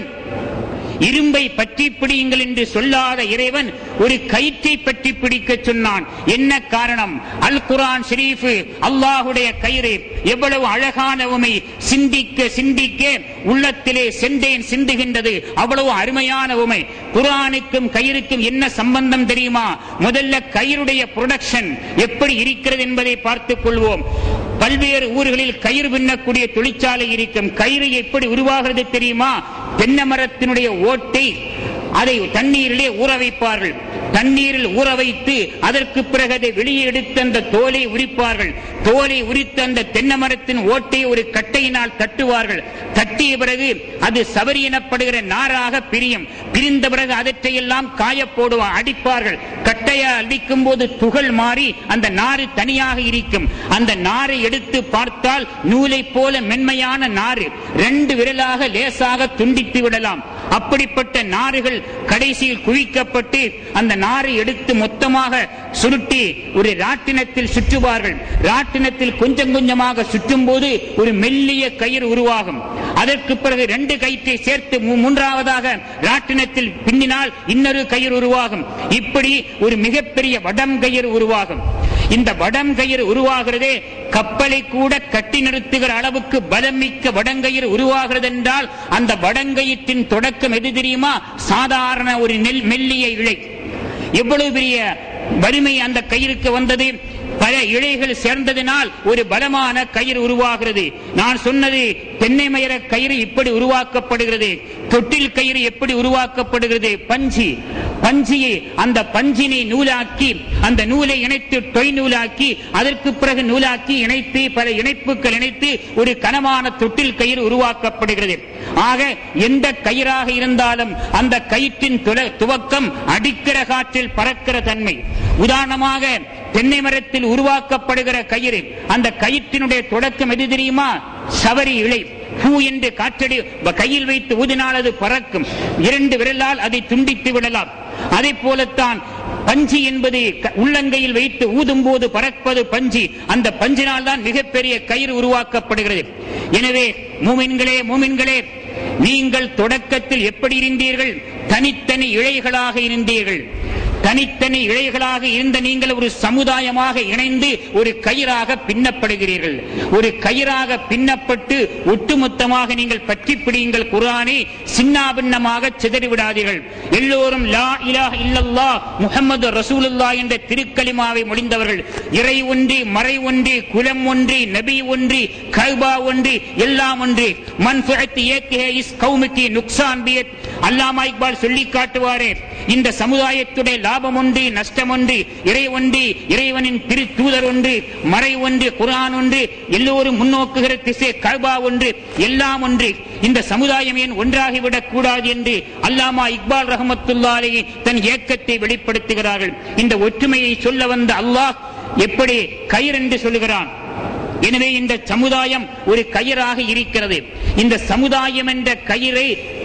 இரும்பை பற்றி பிடியுங்கள் என்று சொல்லாத இறைவன் ஒரு கயிற்றை பற்றி பிடிக்க சொன்னான் என்ன காரணம் அல் குரான் ஷரீஃப் அல்லாஹுடைய கயிறு எவ்வளவு அழகான உமை சிந்திக்க சிந்திக்க உள்ளத்திலே சென்றேன் சிந்துகின்றது அவ்வளவு அருமையான உமை குரானுக்கும் கயிறுக்கும் என்ன சம்பந்தம் தெரியுமா முதல்ல கயிறுடைய புரொடக்ஷன் எப்படி இருக்கிறது என்பதை பார்த்துக் கொள்வோம் பல்வேறு ஊர்களில் கயிறு பின்னக்கூடிய தொழிற்சாலை இருக்கும் கயிறு எப்படி உருவாகிறது தெரியுமா தென்னை மரத்தினுடைய ஓட்டை அதை தண்ணீரிலே ஊற வைப்பார்கள் தண்ணீரில் ஊற வைத்து அதற்கு பிறகு அதை வெளியே எடுத்து அந்த தோலை உரிப்பார்கள் தோலை உரித்து அந்த தென்னை மரத்தின் ஓட்டை ஒரு கட்டையினால் தட்டுவார்கள் தட்டிய பிறகு அது சவரி எனப்படுகிற நாராக பிரியும் பிரிந்த பிறகு அதற்றையெல்லாம் காய போடுவார் அடிப்பார்கள் கட்டையா அடிக்கும் போது துகள் மாறி அந்த நாறு தனியாக இருக்கும் அந்த நாரை எடுத்து பார்த்தால் நூலை போல மென்மையான நாறு ரெண்டு விரலாக லேசாக துண்டித்து விடலாம் அப்படிப்பட்ட நாறுகள் கடைசியில் குவிக்கப்பட்டு அந்த நாரை எடுத்து மொத்தமாக சுருட்டி ஒரு ராட்டினத்தில் சுற்றுவார்கள் ராட்டினத்தில் கொஞ்சம் கொஞ்சமாக சுற்றும் போது ஒரு மெல்லிய கயிறு உருவாகும் அதற்கு பிறகு ரெண்டு கயிற்றை சேர்த்து மூ- மூன்றாவதாக ராட்டினத்தில் பின்னினால் இன்னொரு கயிறு உருவாகும் இப்படி ஒரு மிகப்பெரிய வடம் கயிறு உருவாகும் இந்த வடம் கயிறு உருவாகிறதே கப்பலை கூட கட்டி நிறுத்துகிற அளவுக்கு பலமிக்க வடங்கயிறு உருவாகிறது என்றால் அந்த வடங்கயிற்றின் தொடக்கம் எது தெரியுமா சாதாரண ஒரு நெல் மெல்லிய இழை எவ்வளவு பெரிய வலிமை அந்த கயிறுக்கு வந்தது பல இழைகள் சேர்ந்ததினால் ஒரு பலமான கயிறு உருவாகிறது நான் சொன்னது தென்னை மயிர கயிறு இப்படி உருவாக்கப்படுகிறது தொட்டில் கயிறு எப்படி உருவாக்கப்படுகிறது பஞ்சி பஞ்சியை அந்த பஞ்சினை நூலாக்கி அந்த நூலை இணைத்து டொய் நூலாக்கி அதற்கு பிறகு நூலாக்கி இணைத்து பல இணைப்புகள் இணைத்து ஒரு கனமான தொட்டில் கயிறு உருவாக்கப்படுகிறது ஆக எந்த கயிறாக இருந்தாலும் அந்த கயிற்றின் துல- துவக்கம் அடிக்கிற காற்றில் பறக்கிற தன்மை உதாரணமாக தென்னை மரத்தில் உருவாக்கப்படுகிற கயிறு அந்த கயிற்றினுடைய தொடக்கம் எது தெரியுமா சவரி இழை பூ என்று காற்றடி கையில் வைத்து ஊதினால் அது பறக்கும் இரண்டு விரலால் அதை துண்டித்து விடலாம் அதே போலத்தான் பஞ்சி என்பது க- உள்ளங்கையில் வைத்து ஊதும் போது பறப்பது பஞ்சி அந்த பஞ்சினால் தான் மிகப்பெரிய கயிறு உருவாக்கப்படுகிறது எனவே மூமின்களே மூமின்களே நீங்கள் தொடக்கத்தில் எப்படி இருந்தீர்கள் தனித்தனி இழைகளாக இருந்தீர்கள் தனித்தனி இழைகளாக இருந்த நீங்கள் ஒரு சமுதாயமாக இணைந்து ஒரு கயிறாக பின்னப்படுகிறீர்கள் ஒரு கயிறாக பின்னப்பட்டு ஒட்டுமொத்தமாக நீங்கள் பற்றி பிடியுங்கள் குரானை சின்னாபின்னமாக சிதறிவிடாதீர்கள் எல்லோரும் லா இலாஹ இல்லல்லா முஹம்மது ரசூலுல்லா என்ற திருக்கலிமாவை முடிந்தவர்கள் இறை ஒன்றி மறை ஒன்றி குலம் ஒன்றி நபி ஒன்றி கல்பா ஒன்றி எல்லாம் ஒன்றி மன்ஃபிஅத் ஏக்கே இஸ் கௌமுக்கி நுக்சான் பியத் அல்லாமா இக்பால் சொல்லி காட்டுவாரே இந்த சமுதாயத்துடைய லாபம் ஒன்று நஷ்டம் ஒன்று இறை ஒன்று இறைவனின் திரு தூதர் ஒன்று மறை ஒன்று குரான் ஒன்று எல்லோரும் முன்னோக்குகிற திசை கல்பா ஒன்று எல்லாம் ஒன்று இந்த சமுதாயம் ஏன் ஒன்றாகிவிடக் கூடாது என்று அல்லாமா இக்பால் ரஹமத்துல்லாலே தன் ஏக்கத்தை வெளிப்படுத்துகிறார்கள் இந்த ஒற்றுமையை சொல்ல வந்த அல்லாஹ் எப்படி கயிறு என்று சொல்லுகிறான் எனவே இந்த சமுதாயம் ஒரு கயிறாக இருக்கிறது இந்த சமுதாயம் என்ற கயிறை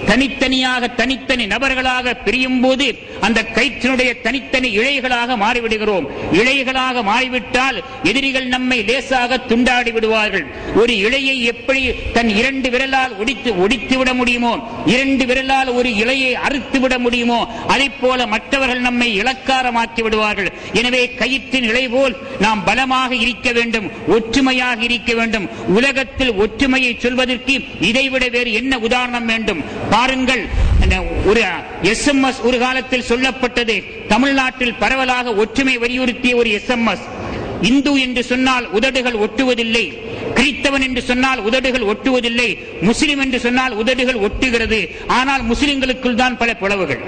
தனித்தனியாக தனித்தனி நபர்களாக பிரியும் போது அந்த கயிற்றினுடைய தனித்தனி இழைகளாக மாறிவிடுகிறோம் இழைகளாக மாறிவிட்டால் எதிரிகள் நம்மை லேசாக துண்டாடி விடுவார்கள் ஒரு இழையை எப்படி தன் இரண்டு விரலால் ஒடித்து ஒடித்து விட முடியுமோ இரண்டு விரலால் ஒரு இலையை அறுத்து விட முடியுமோ அதை போல மற்றவர்கள் நம்மை இலக்காரமாக்கி விடுவார்கள் எனவே கயிற்றின் இலை போல் நாம் பலமாக இருக்க வேண்டும் ஒற்றுமையாக இருக்க வேண்டும் உலகத்தில் ஒற்றுமையை சொல்வதற்கு இதைவிட வேறு என்ன உதாரணம் வேண்டும் பாருங்கள் அந்த ஒரு எஸ்எம்எஸ் ஒரு காலத்தில் சொல்லப்பட்டது தமிழ்நாட்டில் பரவலாக ஒற்றுமை வலியுறுத்திய ஒரு எஸ்எம்எஸ் இந்து என்று சொன்னால் உதடுகள் ஒட்டுவதில்லை கிறிஸ்தவன் என்று சொன்னால் உதடுகள் ஒட்டுவதில்லை முஸ்லிம் என்று சொன்னால் உதடுகள் ஒட்டுகிறது ஆனால் முஸ்லிம்களுக்குள் தான் பல பிளவுகள்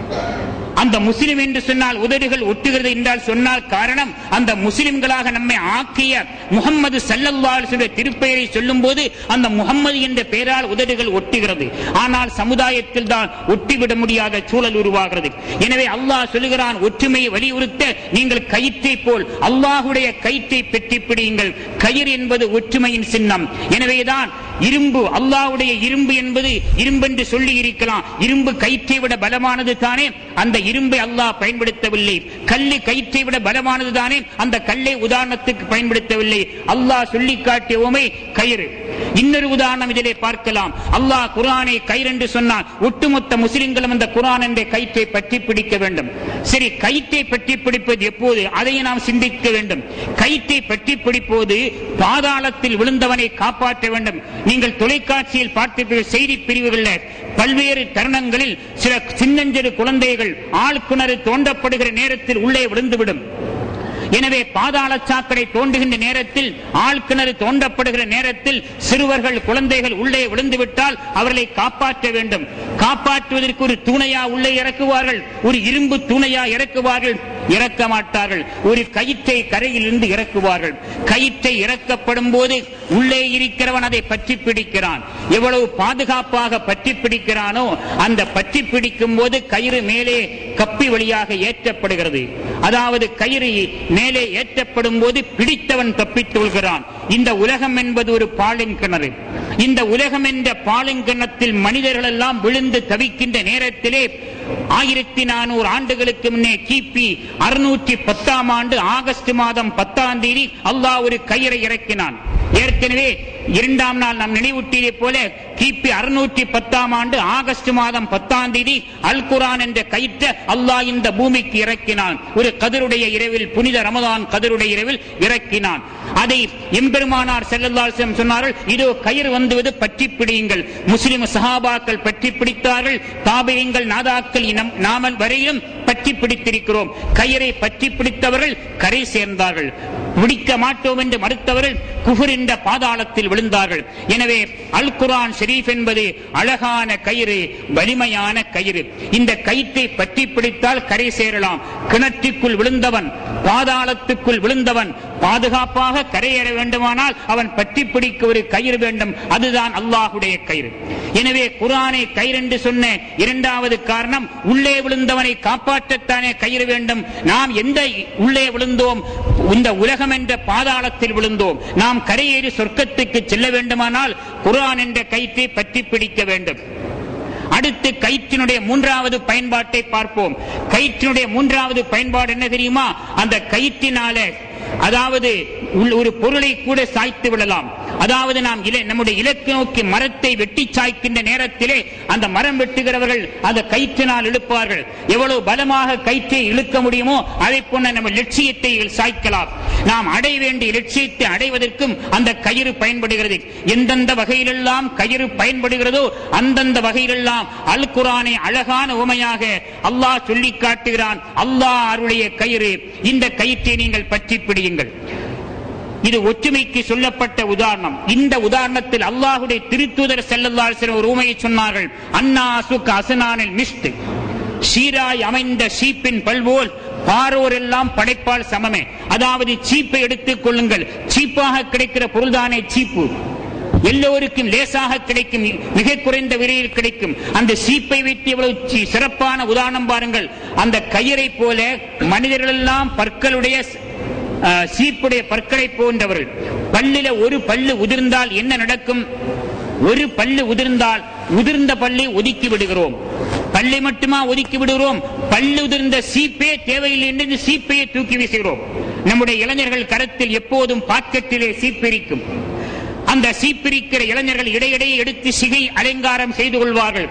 அந்த முஸ்லிம் என்று சொன்னால் உதடுகள் ஒட்டுகிறது என்றால் சொன்னால் காரணம் அந்த முஸ்லிம்களாக நம்மை ஆக்கிய முகம்மது சல்லல்லாஹு திருப்பெயரை சொல்லும் போது அந்த முகம்மது என்ற பெயரால் உதடுகள் ஒட்டுகிறது ஆனால் சமுதாயத்தில் தான் ஒட்டிவிட முடியாத சூழல் உருவாகிறது எனவே அல்லாஹ் சொல்லுகிறான் ஒற்றுமையை வலியுறுத்த நீங்கள் கயிற்றை போல் அல்லாஹுடைய கயிற்றை பெற்றி பிடியுங்கள் கயிறு என்பது ஒற்றுமையின் சின்னம் எனவேதான் இரும்பு அல்லாஹ்வுடைய இரும்பு என்பது இரும்பென்று சொல்லி இருக்கலாம் இரும்பு கயிற்றை விட பலமானது தானே அந்த இரும்பை அல்லாஹ் பயன்படுத்தவில்லை கல்லு கயிற்றை விட பலமானது தானே அந்த கல்லை உதாரணத்துக்கு பயன்படுத்தவில்லை அல்லாஹ் சொல்லி காட்டிய உமை கயிறு இன்னொரு உதாரணம் இதிலே பார்க்கலாம் அல்லாஹ் குரானை கயிறு என்று சொன்னால் ஒட்டுமொத்த முஸ்லிம்களும் அந்த குரான் என்ற கயிற்றை பற்றி பிடிக்க வேண்டும் சரி கயிற்றை பற்றி பிடிப்பது எப்போது அதையும் நாம் சிந்திக்க வேண்டும் கயிற்றை பற்றி பிடிப்போது பாதாளத்தில் விழுந்தவனை காப்பாற்ற வேண்டும் நீங்கள் தொலைக்காட்சியில் பார்த்திருப்பீர்கள் செய்தி பிரிவுகளில் பல்வேறு தருணங்களில் சில சின்னஞ்சிறு குழந்தைகள் ஆழ்குணறு தோண்டப்படுகிற நேரத்தில் உள்ளே விழுந்துவிடும் எனவே பாதாள சாக்கடை தோண்டுகின்ற நேரத்தில் ஆழ்கிணறு தோண்டப்படுகிற நேரத்தில் சிறுவர்கள் குழந்தைகள் உள்ளே விழுந்துவிட்டால் அவர்களை காப்பாற்ற வேண்டும் காப்பாற்றுவதற்கு ஒரு தூணையா உள்ளே இறக்குவார்கள் ஒரு இரும்பு தூணையா இறக்குவார்கள் இறக்க மாட்டார்கள் ஒரு கயிற்றை கரையில் இருந்து இறக்குவார்கள் கயிற்றை இறக்கப்படும் போது உள்ளே இருக்கிறவன் அதை பற்றி பிடிக்கிறான் எவ்வளவு பாதுகாப்பாக பற்றி பிடிக்கிறானோ அந்த பற்றி பிடிக்கும் போது கயிறு மேலே கப்பி வழியாக ஏற்றப்படுகிறது அதாவது கயிறு மேலே ஏற்றப்படும் போது பிடித்தவன் தப்பித் கொள்கிறான் இந்த உலகம் என்பது ஒரு பாலின் கிணறு இந்த உலகம் என்ற பாலிங்கிணத்தில் மனிதர்கள் எல்லாம் விழுந்து தவிக்கின்ற நேரத்திலே ஆயிரத்தி நானூறு ஆண்டுகளுக்கு முன்னே கிபி அறுநூற்றி பத்தாம் ஆண்டு ஆகஸ்ட் மாதம் பத்தாம் தேதி அல்லாஹ் ஒரு கயிறை இறக்கினான் ஏற்கனவே இரண்டாம் நாள் நாம் நினைவூட்டியதை போல கிபி அறுநூற்றி பத்தாம் ஆண்டு ஆகஸ்ட் மாதம் பத்தாம் தேதி அல் குரான் என்ற கயிற்ற அல்லாஹ் இந்த பூமிக்கு இறக்கினான் ஒரு கதிருடைய இரவில் புனித ரமதான் கதிருடைய இரவில் இறக்கினான் அதை எம்பெருமானார் செல்லல்லாசம் சொன்னார்கள் இதோ கயிறு வந்துவது பற்றி பிடியுங்கள் முஸ்லிம் சஹாபாக்கள் பற்றி பிடித்தார்கள் தாபியங்கள் நாதாக்கள் இனம் நாமல் வரையிலும் பற்றி பிடித்திருக்கிறோம் கயிறை பற்றி பிடித்தவர்கள் கரை சேர்ந்தார்கள் பிடிக்க மாட்டோம் என்று மறுத்தவர்கள் குஃபர் என்ற பாதாளத்தில் விழுந்தார்கள் எனவே அல் குரான் ஷெரீப் என்பது அழகான கயிறு வலிமையான கயிறு இந்த கயிற்றை பற்றி பிடித்தால் கரை சேரலாம் கிணற்றுக்குள் விழுந்தவன் பாதாளத்துக்குள் விழுந்தவன் பாதுகாப்பாக கரையேற வேண்டுமானால் அவன் பற்றி பிடிக்க ஒரு கயிறு வேண்டும் அதுதான் அல்லாஹுடைய கயிறு எனவே குரானை கயிறு என்று சொன்ன இரண்டாவது காரணம் உள்ளே விழுந்தவனை காப்பாற்றத்தானே கயிறு வேண்டும் நாம் எந்த உள்ளே விழுந்தோம் இந்த உலகம் என்ற பாதாளத்தில் விழுந்தோம் நாம் கரையேறி சொர்க்கத்துக்கு செல்ல வேண்டுமானால் குரான் என்ற கயிற்றை பற்றி பிடிக்க வேண்டும் அடுத்து கயிற்றினுடைய மூன்றாவது பயன்பாட்டை பார்ப்போம் கயிற்றினுடைய மூன்றாவது பயன்பாடு என்ன தெரியுமா அந்த கயிற்றினால அதாவது உள்- ஒரு பொருளை கூட சாய்த்து விடலாம் அதாவது நாம் இல- நம்முடைய இலக்கு நோக்கி மரத்தை வெட்டி சாய்க்கின்ற நேரத்திலே அந்த மரம் வெட்டுகிறவர்கள் அந்த கயிற்றினால் இழுப்பார்கள் எவ்வளவு பலமாக கயிற்றை இழுக்க முடியுமோ அதை போன்ற நம்ம லட்சியத்தை சாய்க்கலாம் நாம் அடைய வேண்டிய லட்சியத்தை அடைவதற்கும் அந்த கயிறு பயன்படுகிறது எந்தெந்த வகையிலெல்லாம் கயிறு பயன்படுகிறதோ அந்தந்த வகையிலெல்லாம் அல் குரானை அழகான உமையாக அல்லாஹ் சொல்லி காட்டுகிறான் அல்லாஹ் அருடைய கயிறு இந்த கயிற்றை நீங்கள் பற்றி பிடியுங்கள் இது ஒற்றுமைக்கு சொல்லப்பட்ட உதாரணம் இந்த உதாரணத்தில் அல்லாஹுடைய திருத்தூதர் செல்லல்லால் ஒரு உமையை சொன்னார்கள் அன்னா சுக்க அசனானில் மிஸ்ட் சீராய் அமைந்த சீப்பின் பல்போல் பாரோர் எல்லாம் படைப்பால் சமமே அதாவது சீப்பை எடுத்துக் கொள்ளுங்கள் சீப்பாக கிடைக்கிற பொருள்தானே சீப்பு எல்லோருக்கும் லேசாக கிடைக்கும் மிக குறைந்த விலையில் கிடைக்கும் அந்த சீப்பை வைத்து எவ்வளவு சி- சிறப்பான உதாரணம் பாருங்கள் அந்த கயிறை போல மனிதர்கள் எல்லாம் பற்களுடைய அஹ், சீப்புடைய பற்களை போன்றவர்கள் பல்லில ஒரு பல்லு உதிர்ந்தால் என்ன நடக்கும் ஒரு பல்லு உதிர்ந்தால் உதிர்ந்த பல்லை ஒதுக்கி விடுகிறோம் பல்லை மட்டுமா ஒதுக்கி விடுகிறோம் பல்லு உதிர்ந்த சீப்பே தேவையில்லை என்று இந்த சீப்பையே தூக்கி வீசுகிறோம் நம்முடைய இளைஞர்கள் கரத்தில் எப்போதும் பாக்கெட்டிலே சீப்பிரிக்கும் அந்த சீப்பிரிக்கிற இளைஞர்கள் இடையிடையே எடுத்து சிகை அலங்காரம் செய்து கொள்வார்கள்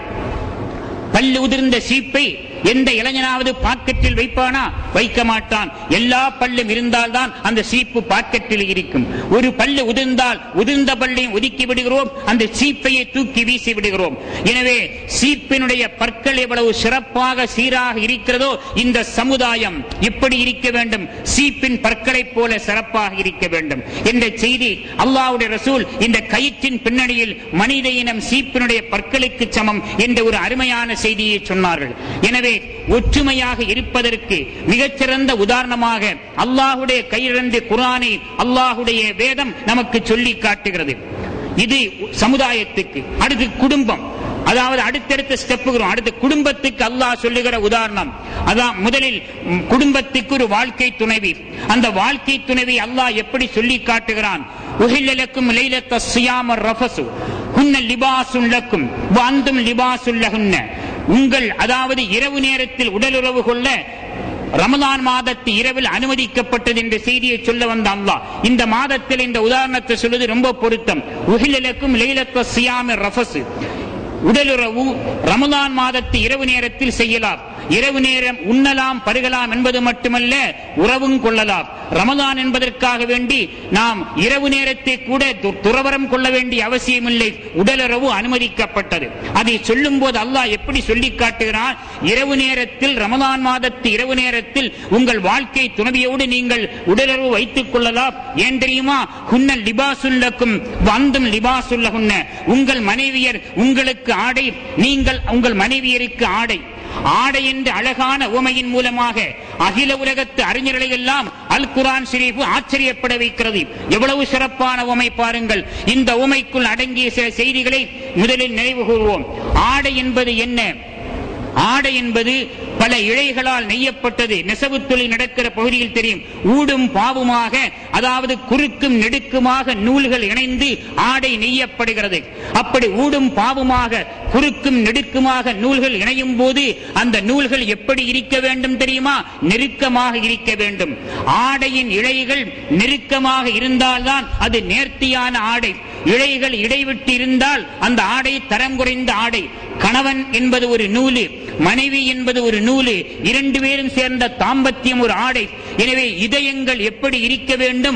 பல்லு உதிர்ந்த சீப்பை எந்த இளைஞனாவது பாக்கெட்டில் வைப்பானா வைக்க மாட்டான் எல்லா பல்லும் இருந்தால்தான் அந்த சீப்பு பாக்கெட்டில் இருக்கும் ஒரு பல்லு உதிர்ந்தால் உதிர்ந்த பல்லையும் ஒதுக்கி விடுகிறோம் அந்த சீப்பையை தூக்கி வீசி விடுகிறோம் எனவே சீப்பினுடைய பற்கள் எவ்வளவு சிறப்பாக சீராக இருக்கிறதோ இந்த சமுதாயம் இப்படி இருக்க வேண்டும் சீப்பின் பற்களைப் போல சிறப்பாக இருக்க வேண்டும் என்ற செய்தி அல்லாஹ்வுடைய ரசூல் இந்த கயிற்றின் பின்னணியில் மனித இனம் சீப்பினுடைய பற்களுக்கு சமம் என்ற ஒரு அருமையான செய்தியை சொன்னார்கள் எனவே ஒற்றுமையாக இருப்பதற்கு மிகச்சிறந்த உதாரணமாக அல்லாஹுடைய கையிலிருந்து குரானை அல்லாஹுடைய வேதம் நமக்கு சொல்லி காட்டுகிறது இது சமுதாயத்துக்கு அடுத்து குடும்பம் அதாவது அடுத்தடுத்த ஸ்டெப்புகிறோம் அடுத்த குடும்பத்துக்கு அல்லாஹ் சொல்லுகிற உதாரணம் அதான் முதலில் ம், குடும்பத்துக்கு ஒரு வாழ்க்கை துணைவி அந்த வாழ்க்கை துணைவி அல்லாஹ் எப்படி சொல்லி காட்டுகிறான் உஹில்லலக்கும் லைலத்த சியாம ரஃபசு ஹுன்ன லிபாசுன் லக்கும் வாந்தும் லிபாசுல் லஹுன்ன உங்கள் அதாவது இரவு நேரத்தில் உடலுறவு கொள்ள ரமலான் மாதத்து இரவில் அனுமதிக்கப்பட்டது என்ற செய்தியை சொல்ல வந்த அல்லாஹ் இந்த மாதத்தில் இந்த உதாரணத்தை சொல்வது ரொம்ப பொருத்தம் உஹிலக்கும் லைலத்த சியாம ரஃபசு உடலுறவு ரமலான் மாதத்து இரவு நேரத்தில் செய்யலாம் இரவு நேரம் உண்ணலாம் பருகலாம் என்பது மட்டுமல்ல உறவும் கொள்ளலாம் ரமலான் என்பதற்காக வேண்டி நாம் இரவு நேரத்தை கூட து- துறவரம் கொள்ள வேண்டிய அவசியமில்லை உடலுறவு அனுமதிக்கப்பட்டது அதை சொல்லும் போது அல்லாஹ் எப்படி சொல்லி காட்டுகிறான் இரவு நேரத்தில் ரமலான் மாதத்து இரவு நேரத்தில் உங்கள் வாழ்க்கை துணைவியோடு நீங்கள் உடலுறவு வைத்துக் கொள்ளலாம் ஏன் தெரியுமா ஹுன்னல் லிபாசுல்லக்கும் வந்தும் லிபாசுல்லகுன்ன உங்கள் மனைவியர் உங்களுக்கு ஆடை நீங்கள் உங்கள் மனைவியருக்கு ஆடை ஆடை என்ற அழகான உமையின் மூலமாக அகில உலகத்து அறிஞர்களை எல்லாம் அல் குரான் ஷரீஃப் ஆச்சரியப்பட வைக்கிறது எவ்வளவு சிறப்பான உமை பாருங்கள் இந்த உமைக்குள் அடங்கிய சில செய்திகளை முதலில் நினைவு கூறுவோம் ஆடை என்பது என்ன ஆடை என்பது பல இழைகளால் நெய்யப்பட்டது நெசவு தொழில் நடக்கிற பகுதியில் தெரியும் ஊடும் பாவுமாக அதாவது குறுக்கும் நெடுக்குமாக நூல்கள் இணைந்து ஆடை நெய்யப்படுகிறது அப்படி ஊடும் பாவுமாக குறுக்கும் நெடுக்குமாக நூல்கள் இணையும் போது அந்த நூல்கள் எப்படி இருக்க வேண்டும் தெரியுமா நெருக்கமாக இருக்க வேண்டும் ஆடையின் இழைகள் நெருக்கமாக இருந்தால்தான் அது நேர்த்தியான ஆடை இழைகள் இடைவிட்டு இருந்தால் அந்த ஆடை தரம் குறைந்த ஆடை கணவன் என்பது ஒரு நூலு மனைவி என்பது ஒரு நூலு இரண்டு பேரும் சேர்ந்த தாம்பத்தியம் ஒரு ஆடை எனவே இதயங்கள் எப்படி இருக்க வேண்டும்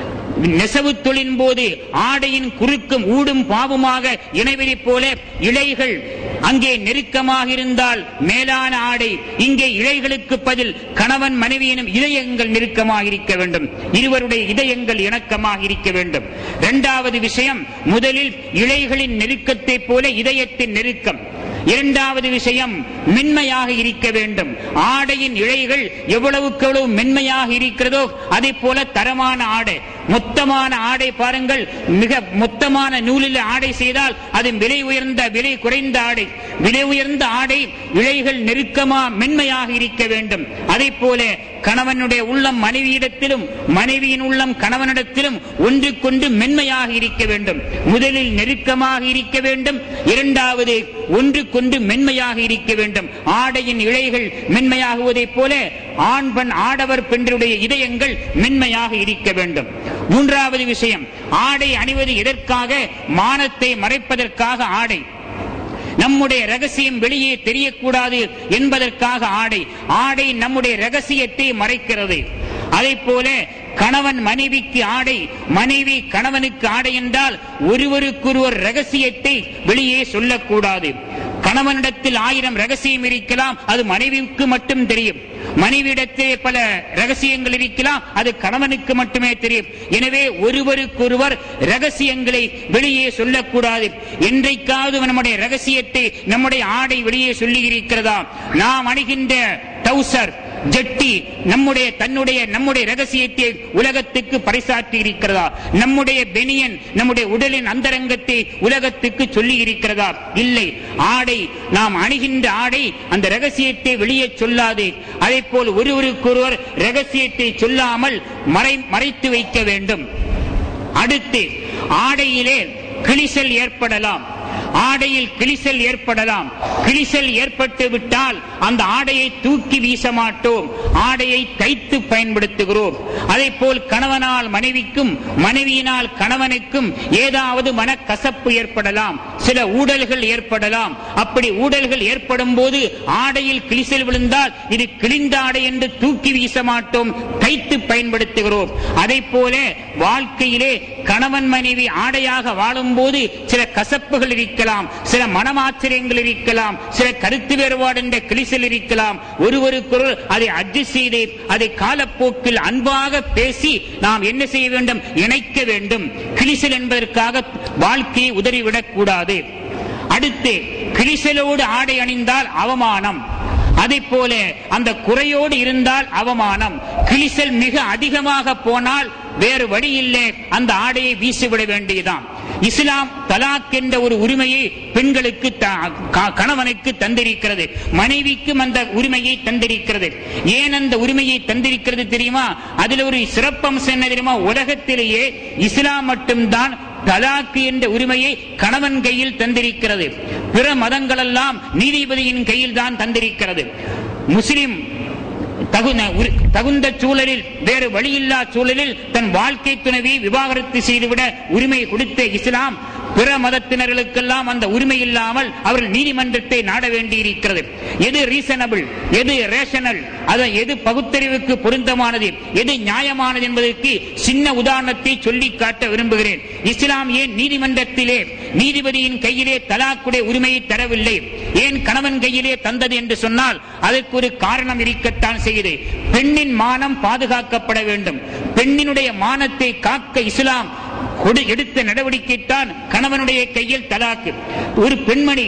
நெசவு தொழின் போது ஆடையின் குறுக்கும் ஊடும் பாவுமாக இணைவதை போல இழைகள் அங்கே நெருக்கமாக இருந்தால் மேலான ஆடை இங்கே இழைகளுக்கு பதில் கணவன் மனைவியினும் இதயங்கள் நெருக்கமாக இருக்க வேண்டும் இருவருடைய இதயங்கள் இணக்கமாக இருக்க வேண்டும் இரண்டாவது விஷயம் முதலில் இழைகளின் நெருக்கத்தை போல இதயத்தின் நெருக்கம் இரண்டாவது விஷயம் மென்மையாக இருக்க வேண்டும் ஆடையின் இழைகள் எவ்வளவுக்கு எவ்வளவு மென்மையாக இருக்கிறதோ அதே போல தரமான ஆடை மொத்தமான ஆடை பாருங்கள் மிக மொத்தமான நூலில் ஆடை செய்தால் அது விலை உயர்ந்த விலை குறைந்த ஆடை விலை உயர்ந்த ஆடை இழைகள் நெருக்கமா மென்மையாக இருக்க வேண்டும் அதே போல கணவனுடைய உள்ளம் மனைவியிடத்திலும் மனைவியின் உள்ளம் கணவனிடத்திலும் ஒன்றுக்கொண்டு மென்மையாக இருக்க வேண்டும் முதலில் நெருக்கமாக இருக்க வேண்டும் இரண்டாவது ஒன்றுக்கொண்டு மென்மையாக இருக்க வேண்டும் ஆடையின் இழைகள் மென்மையாகுவதைப் போல ஆண் பெண் ஆடவர் பெண்களுடைய இதயங்கள் மென்மையாக இருக்க வேண்டும் மூன்றாவது விஷயம் ஆடை அணிவது எதற்காக மானத்தை மறைப்பதற்காக ஆடை நம்முடைய ரகசியம் வெளியே தெரியக்கூடாது என்பதற்காக ஆடை ஆடை நம்முடைய ரகசியத்தை மறைக்கிறது அதை போல கணவன் மனைவிக்கு ஆடை மனைவி கணவனுக்கு ஆடை என்றால் ஒருவருக்கொருவர் ரகசியத்தை வெளியே சொல்லக்கூடாது கணவனிடத்தில் ஆயிரம் ரகசியம் இருக்கலாம் அது மனைவிக்கு மட்டும் தெரியும் மனைவியிடத்திலே பல ரகசியங்கள் இருக்கலாம் அது கணவனுக்கு மட்டுமே தெரியும் எனவே ஒருவருக்கொருவர் ரகசியங்களை வெளியே சொல்லக்கூடாது என்றைக்காவது நம்முடைய ரகசியத்தை நம்முடைய ஆடை வெளியே சொல்லி இருக்கிறதா நாம் அணிகின்ற டவுசர் ஜட்டி நம்முடைய தன்னுடைய நம்முடைய ரகசியத்தை உலகத்துக்கு பறைசாற்றி இருக்கிறதா நம்முடைய பெனியன் நம்முடைய உடலின் அந்தரங்கத்தை உலகத்துக்கு சொல்லி இருக்கிறதா இல்லை ஆடை நாம் அணுகின்ற ஆடை அந்த ரகசியத்தை வெளியே சொல்லாது அதே போல் ஒருவருக்கொருவர் ரகசியத்தை சொல்லாமல் மறை மறைத்து வைக்க வேண்டும் அடுத்து ஆடையிலே கிழிசல் ஏற்படலாம் ஆடையில் கிழிசல் ஏற்படலாம் கிழிசல் ஏற்பட்டு விட்டால் அந்த ஆடையை தூக்கி வீச மாட்டோம் ஆடையை தைத்து பயன்படுத்துகிறோம் அதே போல் கணவனால் மனைவிக்கும் மனைவியினால் கணவனுக்கும் ஏதாவது மனக்கசப்பு ஏற்படலாம் சில ஊடல்கள் ஏற்படலாம் அப்படி ஊடல்கள் ஏற்படும் போது ஆடையில் கிழிசல் விழுந்தால் இது கிழிந்த ஆடை என்று தூக்கி வீச மாட்டோம் தைத்து பயன்படுத்துகிறோம் அதை போல வாழ்க்கையிலே கணவன் மனைவி ஆடையாக வாழும்போது சில கசப்புகள் இருக்கலாம் சில மனமாச்சரியங்கள் இருக்கலாம் சில கருத்து வேறுபாடு என்ற கிழிசல் இருக்கலாம் ஒருவருக்கொரு அதை அட்ஜஸ்ட் செய்து அதை காலப்போக்கில் அன்பாக பேசி நாம் என்ன செய்ய வேண்டும் இணைக்க வேண்டும் கிழிசல் என்பதற்காக வாழ்க்கையை உதறிவிடக் கூடாது அடுத்து கிழிசலோடு ஆடை அணிந்தால் அவமானம் அதை போல அந்த குறையோடு இருந்தால் அவமானம் கிழிசல் மிக அதிகமாக போனால் வேறு வழி இல்லை அந்த ஆடையை வீசிவிட வேண்டியதுதான் இஸ்லாம் தலாக் என்ற ஒரு உரிமையை பெண்களுக்கு த- க- கணவனுக்கு தந்திருக்கிறது மனைவிக்கும் அந்த உரிமையை தந்திருக்கிறது ஏன் அந்த உரிமையை தந்திருக்கிறது தெரியுமா அதுல ஒரு சிறப்பம்சம் என்ன தெரியுமா உலகத்திலேயே இஸ்லாம் மட்டும்தான் தலாக்கு என்ற உரிமையை கணவன் கையில் தந்திருக்கிறது பிற மதங்களெல்லாம் நீதிபதியின் கையில் தான் தந்திருக்கிறது முஸ்லிம் தகுந்த உரி- தகுந்த சூழலில் வேறு வழியில்லா சூழலில் தன் வாழ்க்கை துணைவியை விவாகரத்து செய்துவிட உரிமை கொடுத்த இஸ்லாம் பிற மதத்தினர்களுக்கெல்லாம் அந்த உரிமை இல்லாமல் அவர்கள் நீதிமன்றத்தை நாட வேண்டியிருக்கிறது எது ரீசனபிள் எது ரேஷனல் அது எது பகுத்தறிவுக்கு பொருத்தமானது எது நியாயமானது என்பதற்கு சின்ன உதாரணத்தை சொல்லி காட்ட விரும்புகிறேன் இஸ்லாம் ஏன் நீதிமன்றத்திலே நீதிபதியின் கையிலே தலாக்குடைய உரிமையை தரவில்லை ஏன் கணவன் கையிலே தந்தது என்று சொன்னால் அதற்கு ஒரு காரணம் இருக்கத்தான் செய்யுது பெண்ணின் மானம் பாதுகாக்கப்பட வேண்டும் பெண்ணினுடைய மானத்தை காக்க இஸ்லாம் கொடு எடுத்த நடவடிக்கை தான் கணவனுடைய கையில் தலாக்கு ஒரு பெண்மணி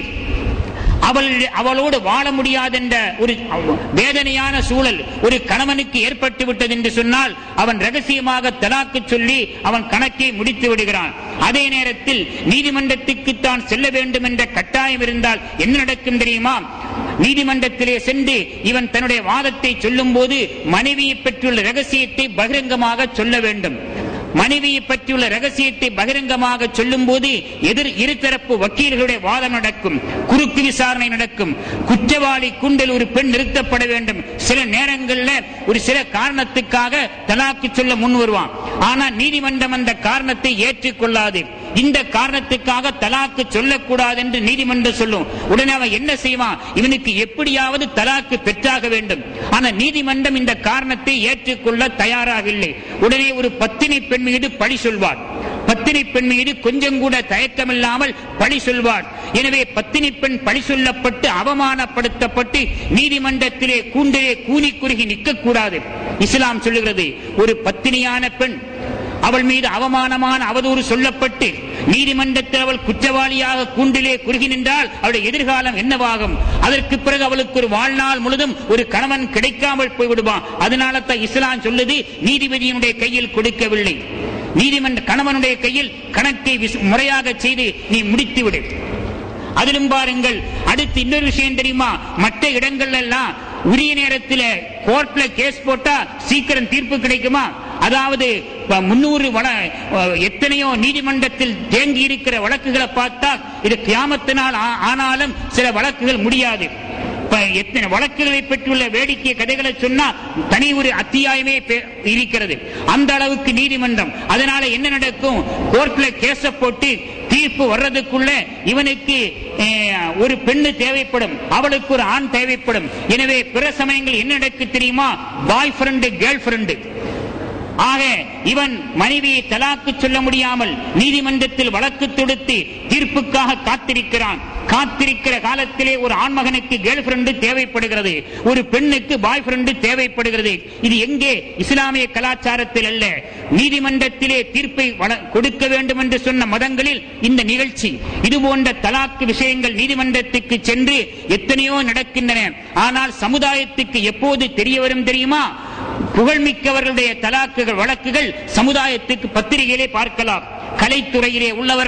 அவள் அவளோடு வாழ முடியாதென்ற ஒரு வேதனையான சூழல் ஒரு கணவனுக்கு ஏற்பட்டு விட்டது என்று சொன்னால் அவன் ரகசியமாக தலாக்கு சொல்லி அவன் கணக்கை முடித்து விடுகிறான் அதே நேரத்தில் நீதிமன்றத்துக்கு தான் செல்ல வேண்டும் என்ற கட்டாயம் இருந்தால் என்ன நடக்கும் தெரியுமா நீதிமன்றத்திலே சென்று இவன் தன்னுடைய வாதத்தை சொல்லும் போது மனைவியை பற்றியுள்ள ரகசியத்தை பகிரங்கமாக சொல்ல வேண்டும் மனைவியை பற்றியுள்ள ரகசியத்தை பகிரங்கமாக சொல்லும் போது எதிர் இருதரப்பு வக்கீல்களுடைய வாதம் நடக்கும் குறுக்கு விசாரணை நடக்கும் குற்றவாளி கூண்டில் ஒரு பெண் நிறுத்தப்பட வேண்டும் சில நேரங்கள்ல ஒரு சில காரணத்துக்காக தலாக்கு சொல்ல முன் வருவான் ஆனா நீதிமன்றம் அந்த காரணத்தை ஏற்றுக்கொள்ளாது இந்த காரணத்துக்காக தலாக்கு சொல்லக்கூடாது என்று நீதிமன்றம் சொல்லும் உடனே அவன் என்ன செய்வான் இவனுக்கு எப்படியாவது தலாக்கு பெற்றாக வேண்டும் ஆனா நீதிமன்றம் இந்த காரணத்தை ஏற்றுக்கொள்ள தயாராக இல்லை உடனே ஒரு பத்தினி பெண் மீது பழி சொல்வார் பத்தினி பெண் மீது கொஞ்சம் கூட தயக்கமில்லாமல் பழி சொல்வார் எனவே பத்தினி பெண் பழி சொல்லப்பட்டு அவமானப்படுத்தப்பட்டு நீதிமன்றத்திலே கூண்டிலே கூனி குறுகி நிற்கக்கூடாது இஸ்லாம் சொல்லுகிறது ஒரு பத்தினியான பெண் அவள் மீது அவமானமான அவதூறு சொல்லப்பட்டு நீதிமன்றத்தில் அவள் குற்றவாளியாக கூண்டிலே குறுகி நின்றால் அவளுடைய எதிர்காலம் என்னவாகும் அதற்கு பிறகு அவளுக்கு ஒரு வாழ்நாள் முழுதும் ஒரு கணவன் கிடைக்காமல் போய்விடுவான் அதனால தான் இஸ்லாம் சொல்லுது நீதிபதியினுடைய கையில் கொடுக்கவில்லை நீதிமன்ற கணவனுடைய கையில் கணக்கை விஸ்- முறையாக செய்து நீ முடித்து விடு அதிலும் பாருங்கள் அடுத்து இன்னொரு விஷயம் தெரியுமா மற்ற இடங்கள்ல எல்லாம் உரிய நேரத்தில் கோர்ட்ல கேஸ் போட்டா சீக்கிரம் தீர்ப்பு கிடைக்குமா அதாவது ப- முன்னூறு வள அஹ், எத்தனையோ நீதிமன்றத்தில் தேங்கி இருக்கிற வழக்குகளை பார்த்தா இது கியாமத்தினால் ஆ- ஆனாலும் சில வழக்குகள் முடியாது இப்ப எத்தனை வழக்குகளை பெற்றுள்ள வேடிக்கை கதைகளை சொன்னா தனி ஒரு அத்தியாயமே பே- இருக்கிறது அந்த அளவுக்கு நீதிமன்றம் அதனால என்ன நடக்கும் கோர்ட்ல கேஸ போட்டு தீர்ப்பு வர்றதுக்குள்ள இவனுக்கு அஹ், ஒரு பெண்ணு தேவைப்படும் அவளுக்கு ஒரு ஆண் தேவைப்படும் எனவே பிற சமயங்கள் என்ன நடக்கு தெரியுமா பாய் ஃப்ரெண்டு கேர்ள் ஃப்ரெண்டு ஆக இவன் மனைவியை தலாக்கு சொல்ல முடியாமல் நீதிமன்றத்தில் வழக்கு தொடுத்து தீர்ப்புக்காக காத்திருக்கிறான் காத்திருக்கிற காலத்திலே ஒரு ஆண்மகனுக்கு கேர்ள் ஃபிரெண்டு தேவைப்படுகிறது ஒரு பெண்ணுக்கு பாய் ஃப்ரெண்டு தேவைப்படுகிறது இது எங்கே இஸ்லாமிய கலாச்சாரத்தில் அல்ல நீதிமன்றத்திலே தீர்ப்பை வழ- கொடுக்க வேண்டும் என்று சொன்ன மதங்களில் இந்த நிகழ்ச்சி இது போன்ற தலாக்கு விஷயங்கள் நீதிமன்றத்துக்கு சென்று எத்தனையோ நடக்கின்றன ஆனால் சமுதாயத்துக்கு எப்போது தெரிய வரும் தெரியுமா புகழ்மிக்கவர்களுடைய தலாக்குகள் வழக்குகள் சமுதாயத்துக்கு பத்திரிகையிலே பார்க்கலாம் கலைத்துறையிலே உள்ளவர்கள்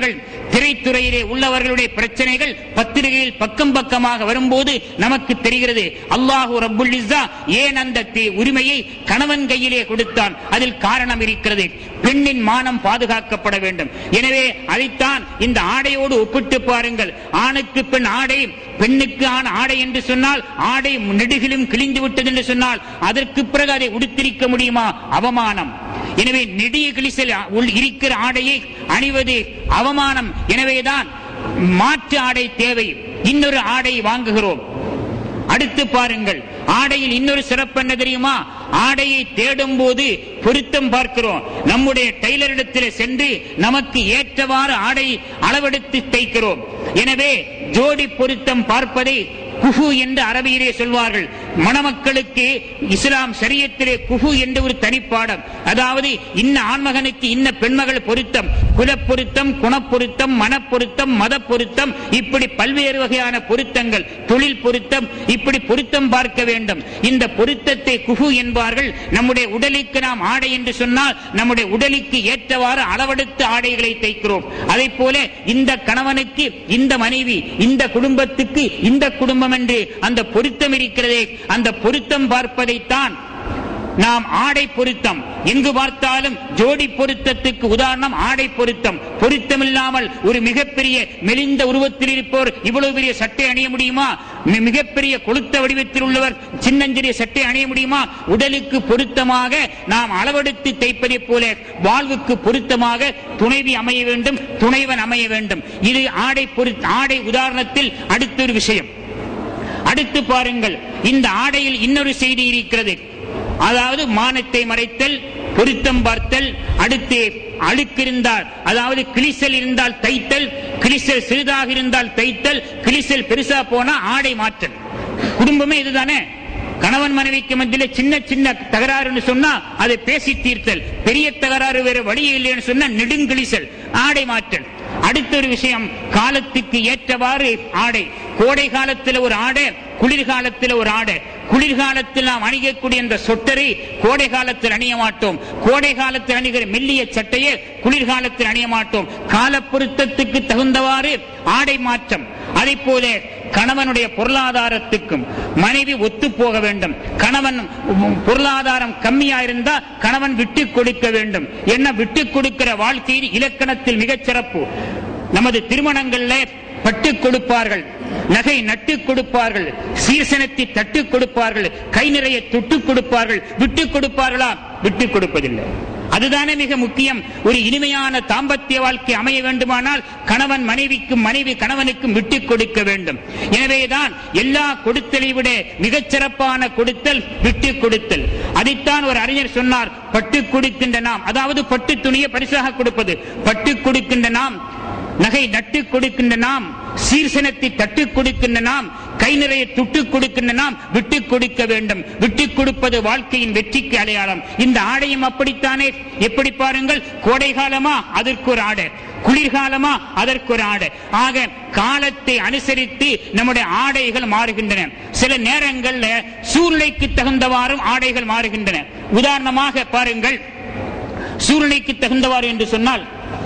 திரைத்துறையிலே உள்ளவர்களுடைய பிரச்சனைகள் பத்திரிகையில் பக்கம் பக்கமாக வரும்போது நமக்கு தெரிகிறது அல்லாஹு ரப்புல் இஸ்ஸா ஏன் அந்த தி- உரிமையை கணவன் கையிலே கொடுத்தான் அதில் காரணம் இருக்கிறது பெண்ணின் மானம் பாதுகாக்கப்பட வேண்டும் எனவே அதைத்தான் இந்த ஆடையோடு ஒப்பிட்டு பாருங்கள் ஆணுக்கு பெண் ஆடை பெண்ணுக்கு ஆண் ஆடை என்று சொன்னால் ஆடை நெடுகிலும் கிழிந்து விட்டது என்று சொன்னால் அதற்கு பிறகு அதை உடுத்திருக்க முடியுமா அவமானம் எனவே நெடிய கிழிசல் உள் இருக்கிற ஆடையை அணிவது அவமானம் எனவேதான் மாற்று ஆடை தேவை இன்னொரு ஆடை வாங்குகிறோம் அடுத்து பாருங்கள் ஆடையில் இன்னொரு சிறப்பு என்ன தெரியுமா ஆடையை தேடும் போது பொருத்தம் பார்க்கிறோம் நம்முடைய டெய்லரிடத்தில் சென்று நமக்கு ஏற்றவாறு ஆடை அளவெடுத்து தைக்கிறோம் எனவே ஜோடி பொருத்தம் பார்ப்பதை குஹு என்று அரபியிலே சொல்வார்கள் மணமக்களுக்கு இஸ்லாம் சரியத்திலே குஹு என்று ஒரு தனிப்பாடம் அதாவது இன்ன ஆண்மகனுக்கு இன்ன பெண்மகள் பொருத்தம் குலப்பொருத்தம் குணப்பொருத்தம் மனப்பொருத்தம் மத பொருத்தம் இப்படி பல்வேறு வகையான பொருத்தங்கள் தொழில் பொருத்தம் இப்படி பொருத்தம் பார்க்க வேண்டும் இந்த பொருத்தத்தை குஹு என்பார்கள் நம்முடைய உடலுக்கு நாம் ஆடை என்று சொன்னால் நம்முடைய உடலுக்கு ஏற்றவாறு அளவெடுத்து ஆடைகளை தைக்கிறோம் அதை போல இந்த கணவனுக்கு இந்த மனைவி இந்த குடும்பத்துக்கு இந்த குடும்பம் என்று அந்த பொருத்தம் இருக்கிறதே அந்த பொருத்தம் பார்ப்பதைத்தான் நாம் ஆடை பொருத்தம் எங்கு பார்த்தாலும் ஜோடி பொருத்தத்துக்கு உதாரணம் ஆடை பொருத்தம் பொருத்தம் இல்லாமல் ஒரு மிகப்பெரிய மெலிந்த உருவத்தில் இருப்பவர் இவ்வளவு பெரிய சட்டை அணிய முடியுமா மி- மிகப்பெரிய கொளுத்த வடிவத்தில் உள்ளவர் சின்னஞ்சிறிய சட்டை அணிய முடியுமா உடலுக்கு பொருத்தமாக நாம் அளவெடுத்து தைப்பதைப் போல வாழ்வுக்கு பொருத்தமாக துணைவி அமைய வேண்டும் துணைவன் அமைய வேண்டும் இது ஆடை பொரு ஆடை உதாரணத்தில் அடுத்த ஒரு விஷயம் அடுத்து பாருங்கள் இந்த ஆடையில் இன்னொரு செய்தி இருக்கிறது அதாவது மானத்தை மறைத்தல் பொருத்தம் பார்த்தல் அடுத்து அழுக்கு இருந்தால் அதாவது கிளிசல் இருந்தால் தைத்தல் கிளிசல் சிறிதாக இருந்தால் தைத்தல் கிளிசல் பெருசா போனா ஆடை மாற்றல் குடும்பமே இதுதானே கணவன் மனைவிக்கு மத்தியில சின்ன சின்ன தகராறுன்னு சொன்னா அதை பேசி தீர்த்தல் பெரிய தகராறு வேற வழியே இல்லைன்னு சொன்னா நெடுங்கிழிசல் ஆடை மாற்றல் அடுத்த ஒரு விஷயம் காலத்துக்கு ஏற்றவாறு ஆடை கோடை காலத்தில் ஒரு ஆடை குளிர்காலத்தில் ஒரு ஆடை குளிர்காலத்தில் நாம் அணியக்கூடிய இந்த சொட்டரை கோடை காலத்தில் அணிய மாட்டோம் கோடை காலத்தில் அணிகிற மெல்லிய சட்டையை குளிர்காலத்தில் அணிய மாட்டோம் கால பொருத்தத்துக்கு தகுந்தவாறு ஆடை மாற்றம் அதை போல கணவனுடைய பொருளாதாரத்துக்கும் மனைவி ஒத்து போக வேண்டும் கணவன் பொருளாதாரம் கம்மியா இருந்தா கணவன் விட்டு கொடுக்க வேண்டும் என்ன விட்டு கொடுக்கிற வாழ்க்கையில் இலக்கணத்தில் மிகச் சிறப்பு நமது திருமணங்கள்ல பட்டு கொடுப்பார்கள் நகை நட்டு கொடுப்பார்கள் சீசனத்தை தட்டு கொடுப்பார்கள் கை நிறைய தொட்டு கொடுப்பார்கள் விட்டு கொடுப்பார்களா விட்டு கொடுப்பதில்லை அதுதானே மிக முக்கியம் ஒரு இனிமையான தாம்பத்திய வாழ்க்கை அமைய வேண்டுமானால் கணவன் மனைவிக்கும் மனைவி கணவனுக்கும் விட்டு கொடுக்க வேண்டும் எனவேதான் எல்லா கொடுத்தலை விட மிகச் சிறப்பான கொடுத்தல் விட்டு கொடுத்தல் அதைத்தான் ஒரு அறிஞர் சொன்னார் பட்டு கொடுக்கின்ற நாம் அதாவது பட்டு துணியை பரிசாக கொடுப்பது பட்டு கொடுக்கின்ற நாம் நகை நட்டு கொடுக்கின்ற நாம் சீர்சனத்தை தட்டு கொடுக்கின்ற நாம் கை நிறைய துட்டு கொடுக்கின்ற நாம் விட்டு கொடுக்க வேண்டும் விட்டு கொடுப்பது வாழ்க்கையின் வெற்றிக்கு அடையாளம் இந்த ஆடையும் அப்படித்தானே எப்படி பாருங்கள் கோடை காலமா அதற்கு ஒரு ஆடை குளிர்காலமா அதற்கு ஒரு ஆடை ஆக காலத்தை அனுசரித்து நம்முடைய ஆடைகள் மாறுகின்றன சில நேரங்கள்ல சூழ்நிலைக்கு தகுந்தவாறும் ஆடைகள் மாறுகின்றன உதாரணமாக பாருங்கள் சூழ்நிலைக்கு தகுந்தவாறு என்று சொன்னால்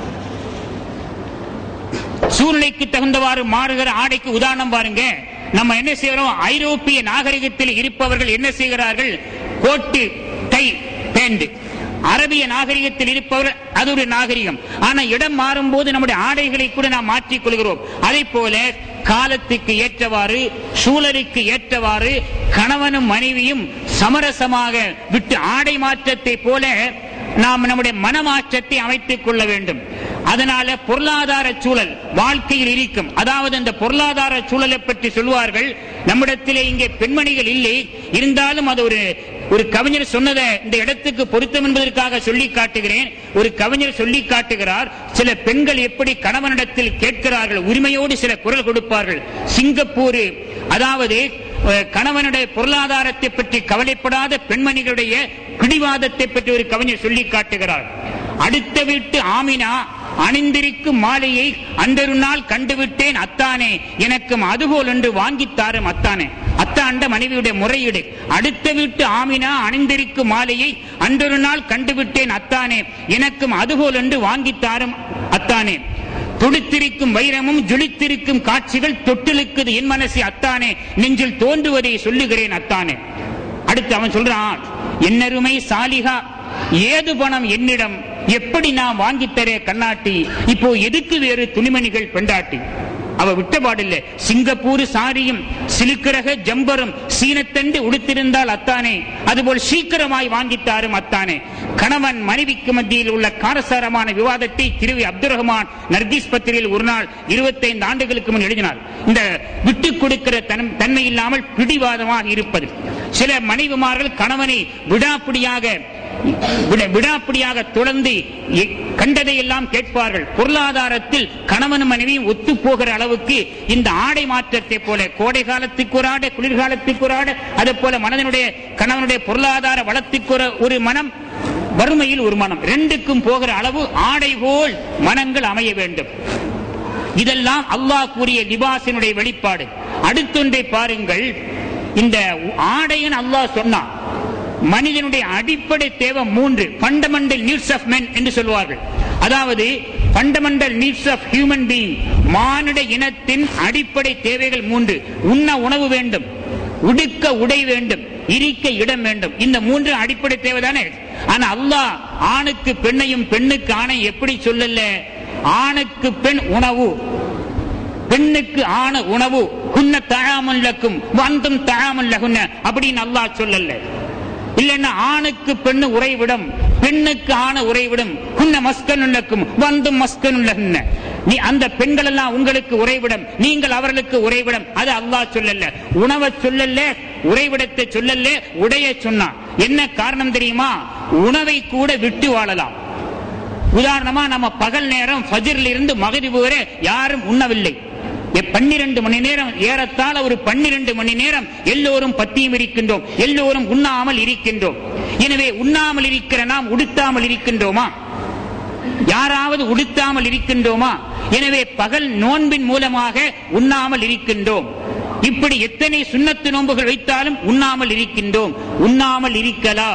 சூழ்நிலைக்கு தகுந்தவாறு மாறுகிற ஆடைக்கு உதாரணம் பாருங்க நம்ம என்ன செய்யறோம் ஐரோப்பிய நாகரிகத்தில் இருப்பவர்கள் என்ன செய்கிறார்கள் கோட்டு டை பேண்ட் அரபிய நாகரிகத்தில் இருப்பவர்கள் அது ஒரு நாகரிகம் ஆனா இடம் மாறும்போது நம்முடைய ஆடைகளை கூட நாம் மாற்றிக் கொள்கிறோம் அதே போல காலத்துக்கு ஏற்றவாறு சூழலுக்கு ஏற்றவாறு கணவனும் மனைவியும் சமரசமாக விட்டு ஆடை மாற்றத்தை போல நாம் நம்முடைய மனமாற்றத்தை அமைத்துக் கொள்ள வேண்டும் அதனால பொருளாதார சூழல் வாழ்க்கையில் இருக்கும் அதாவது இந்த பொருளாதார சூழலை பற்றி சொல்வார்கள் நம்மிடத்திலே இங்கே பெண்மணிகள் இல்லை இருந்தாலும் அது ஒரு ஒரு கவிஞர் சொன்னதை இந்த இடத்துக்கு பொருத்தம் என்பதற்காக சொல்லி காட்டுகிறேன் ஒரு கவிஞர் சொல்லி காட்டுகிறார் சில பெண்கள் எப்படி கணவனிடத்தில் கேட்கிறார்கள் உரிமையோடு சில குரல் கொடுப்பார்கள் சிங்கப்பூர் அதாவது அஹ், கணவனுடைய பொருளாதாரத்தை பற்றி கவலைப்படாத பெண்மணிகளுடைய பிடிவாதத்தை பற்றி ஒரு கவிஞர் சொல்லி காட்டுகிறார் அடுத்த வீட்டு ஆமினா அணிந்திருக்கும் மாலையை அன்றொரு நாள் கண்டுவிட்டேன் அத்தானே எனக்கும் அதுபோல் என்று வாங்கித்தாரும் அத்தானே அத்தாண்ட மனைவியுடைய முறையீடு அடுத்த வீட்டு ஆமினா அணிந்திருக்கும் மாலையை அன்றொரு நாள் கண்டுவிட்டேன் அத்தானே எனக்கும் அதுபோல் என்று வாங்கித்தாரும் அத்தானே தொடுத்திருக்கும் வைரமும் ஜொலித்திருக்கும் காட்சிகள் தொட்டிலுக்குது என் மனசு அத்தானே நெஞ்சில் தோன்றுவதை சொல்லுகிறேன் அத்தானே அடுத்து அவன் சொல்றான் என்னருமை சாலிகா ஏது பணம் என்னிடம் எப்படி நான் வாங்கித்தரே கண்ணாட்டி இப்போ எதுக்கு வேறு துணிமணிகள் பெண்டாட்டி அவ விட்டபாடில்ல சிங்கப்பூர் சாரியும் சிலுக்கிரக ஜம்பரும் சீனத்தண்டு உடுத்திருந்தால் அத்தானே அதுபோல் சீக்கிரமாய் வாங்கித்தாரும் அத்தானே கணவன் மனைவிக்கு மத்தியில் உள்ள காரசாரமான விவாதத்தை திருவி அப்துல் ரஹ்மான் நர்கீஸ் பத்திரிகையில் ஒரு நாள் இருபத்தைந்து ஆண்டுகளுக்கு முன் எழுதினார் இந்த விட்டுக் கொடுக்கிற தன்- தன்மை இல்லாமல் பிடிவாதமாக இருப்பது சில மனைவிமார்கள் கணவனை விடாப்பிடியாக விட- விடாப்பிடியாக தொடர்ந்து எ- கண்டதையெல்லாம் கேட்பார்கள் பொருளாதாரத்தில் கணவன் மனைவியும் ஒத்து போகிற அளவுக்கு இந்த ஆடை மாற்றத்தை போல கோடை காலத்துக்கு ஒரு ஆடை குளிர்காலத்துக்கு ஒரு ஆடை அதே போல மனதனுடைய கணவனுடைய பொருளாதார வளத்துக்கு ஒரு- ஒரு மனம் வறுமையில் ஒரு மனம் ரெண்டுக்கும் போகிற அளவு ஆடை போல் மனங்கள் அமைய வேண்டும் இதெல்லாம் அல்லாஹ் கூறிய லிபாசினுடைய வெளிப்பாடு அடுத்தொன்றை பாருங்கள் இந்த ஆடையின் அல்லாஹ் சொன்னான் மனிதனுடைய அடிப்படை தேவை மூன்று ஃபண்டமெண்டல் நீட்ஸ் ஆஃப் men என்று சொல்வார்கள் அதாவது fundamental needs of human being மானிட இனத்தின் அடிப்படை தேவைகள் மூன்று உண்ண உணவு வேண்டும் உடுக்க உடை வேண்டும் இருக்க இடம் வேண்டும் இந்த மூன்று அடிப்படை தேவைதானே ஆனா அல்லாஹ் ஆணுக்கு பெண்ணையும் பெண்ணுக்கு ஆணை எப்படி சொல்லல ஆணுக்கு பெண் உணவு பெண்ணுக்கு ஆன உணவு குன்ன தழாமல்லக்கும் வந்தும் தழாமல்லகுன்ன அப்படின்னு அல்லாஹ் சொல்லல இல்லைன்னா ஆணுக்கு பெண்ணு உறைவிடம் பெண்ணுக்கு ஆன உறைவிடம் குன்ன மஸ்கனுள்ளக்கும் வந்தும் மஸ்கனுள்ளகுன்ன நீ அந்த பெண்கள் எல்லாம் உங்களுக்கு உறைவிடம் நீங்கள் அவர்களுக்கு உறைவிடம் அது அல்லாஹ் சொல்லல உணவை சொல்லல உறைவிடத்தை சொல்லல உடைய சொன்னான் என்ன காரணம் தெரியுமா உணவை கூட விட்டு வாழலாம் உதாரணமா நம்ம பகல் நேரம் ஃபஜ்ர்ல இருந்து மகரிபு வரை யாரும் உண்ணவில்லை எ- பன்னிரண்டு மணி நேரம் ஏறத்தாழ ஒரு பன்னிரண்டு மணி நேரம் எல்லோரும் பத்தியும் இருக்கின்றோம் எல்லோரும் உண்ணாமல் இருக்கின்றோம் எனவே உண்ணாமல் இருக்கிற நாம் உடுத்தாமல் இருக்கின்றோமா யாராவது உடுத்தாமல் இருக்கின்றோமா எனவே பகல் நோன்பின் மூலமாக உண்ணாமல் இருக்கின்றோம் இப்படி எத்தனை சுண்ணத்து நோன்புகள் வைத்தாலும் உண்ணாமல் இருக்கின்றோம் உண்ணாமல் இருக்கலாம்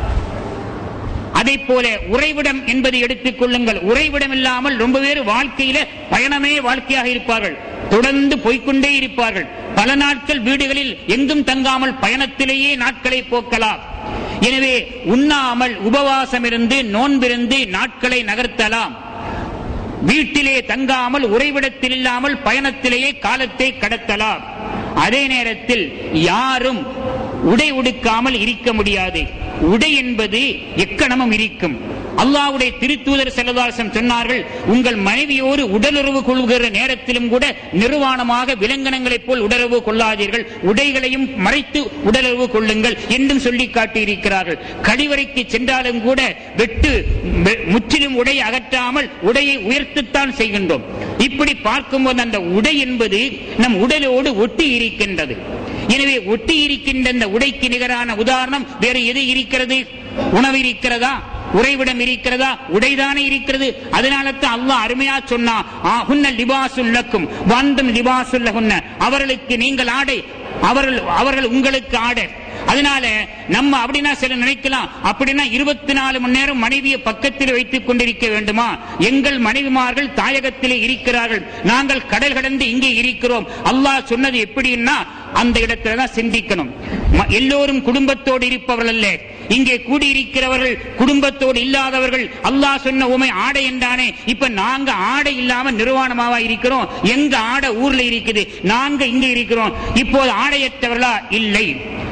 அதை போல உறைவிடம் என்பதை எடுத்துக் கொள்ளுங்கள் உறைவிடம் இல்லாமல் ரொம்ப பேர் வாழ்க்கையில பயணமே வாழ்க்கையாக இருப்பார்கள் தொடர்ந்து போய்க்கொண்டே இருப்பார்கள் பல நாட்கள் வீடுகளில் எங்கும் தங்காமல் பயணத்திலேயே நாட்களை போக்கலாம் எனவே உண்ணாமல் உபவாசம் இருந்து நோன்பிருந்து நாட்களை நகர்த்தலாம் வீட்டிலே தங்காமல் உறைவிடத்தில் இல்லாமல் பயணத்திலேயே காலத்தை கடத்தலாம் அதே நேரத்தில் யாரும் உடை உடுக்காமல் இருக்க முடியாது உடை என்பது எக்கணமும் இருக்கும் அல்லாஹ்வுடைய திருத்தூதர் செல்லதாசம் சொன்னார்கள் உங்கள் மனைவியோடு உடலுறவு கொள்கிற நேரத்திலும் கூட நிர்வாணமாக விலங்கினங்களைப் போல் உடலுறவு கொள்ளாதீர்கள் உடைகளையும் மறைத்து உடலுறவு கொள்ளுங்கள் என்றும் சொல்லி காட்டியிருக்கிறார்கள் கழிவறைக்கு சென்றாலும் கூட வெட்டு வெ- முற்றிலும் உடை அகற்றாமல் உடையை உயர்த்தத்தான் செய்கின்றோம் இப்படி பார்க்கும்போது அந்த உடை என்பது நம் உடலோடு ஒட்டி இருக்கின்றது எனவே ஒட்டி இருக்கின்ற இந்த உடைக்கு நிகரான உதாரணம் வேறு எது இருக்கிறது உணவு இருக்கிறதா உறைவிடம் இருக்கிறதா உடைதானே இருக்கிறது அதனால தான் அல்லாஹ் அருமையா சொன்னா ஹுன்ன லிபாசுல்லக்கும் வந்தும் லிபாசுல்லஹுன்ன அவர்களுக்கு நீங்கள் ஆடை அவர்கள் அவர்கள் உங்களுக்கு ஆடை அதனால நம்ம அப்படின்னா சில நினைக்கலாம் அப்படின்னா இருபத்தி நாலு மணி நேரம் மனைவியை பக்கத்தில் வைத்துக் கொண்டிருக்க வேண்டுமா எங்கள் மனைவிமார்கள் தாயகத்திலே இருக்கிறார்கள் நாங்கள் கடல் கடந்து இங்கே இருக்கிறோம் அல்லாஹ் சொன்னது எப்படின்னா அந்த இடத்துல தான் சிந்திக்கணும் ம- எல்லோரும் குடும்பத்தோடு இருப்பவர்கள் அல்ல இங்கே கூடியிருக்கிறவர்கள் குடும்பத்தோடு இல்லாதவர்கள் அல்லாஹ் சொன்ன உமை ஆடை என்றானே இப்ப நாங்க ஆடை இல்லாம நிர்வாணமாவா இருக்கிறோம் எங்க ஆடை ஊர்ல இருக்குது நாங்க இங்க இருக்கிறோம் இப்போது ஆடையற்றவர்களா இல்லை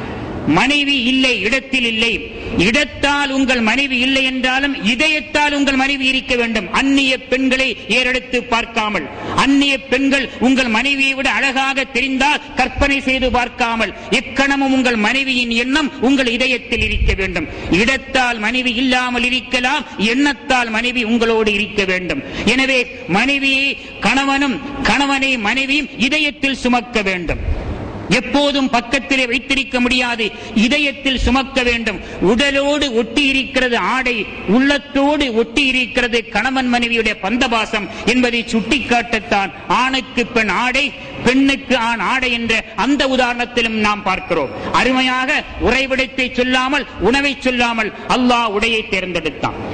மனைவி இல்லை இடத்தில் இல்லை இடத்தால் உங்கள் மனைவி இல்லை என்றாலும் இதயத்தால் உங்கள் மனைவி இருக்க வேண்டும் அந்நிய பெண்களை ஏறெடுத்து பார்க்காமல் அந்நிய பெண்கள் உங்கள் மனைவியை விட அழகாக தெரிந்தால் கற்பனை செய்து பார்க்காமல் எக்கணமும் உங்கள் மனைவியின் எண்ணம் உங்கள் இதயத்தில் இருக்க வேண்டும் இடத்தால் மனைவி இல்லாமல் இருக்கலாம் எண்ணத்தால் மனைவி உங்களோடு இருக்க வேண்டும் எனவே மனைவியை கணவனும் கணவனை மனைவியும் இதயத்தில் சுமக்க வேண்டும் எப்போதும் பக்கத்திலே வைத்திருக்க முடியாது இதயத்தில் சுமக்க வேண்டும் உடலோடு ஒட்டி இருக்கிறது ஆடை உள்ளத்தோடு ஒட்டி இருக்கிறது கணவன் மனைவியுடைய பந்தபாசம் என்பதை சுட்டிக்காட்டத்தான் ஆணுக்கு பெண் ஆடை பெண்ணுக்கு ஆண் ஆடை என்ற அந்த உதாரணத்திலும் நாம் பார்க்கிறோம் அருமையாக உறைவிடத்தை சொல்லாமல் உணவை சொல்லாமல் அல்லாஹ் உடையை தேர்ந்தெடுத்தான்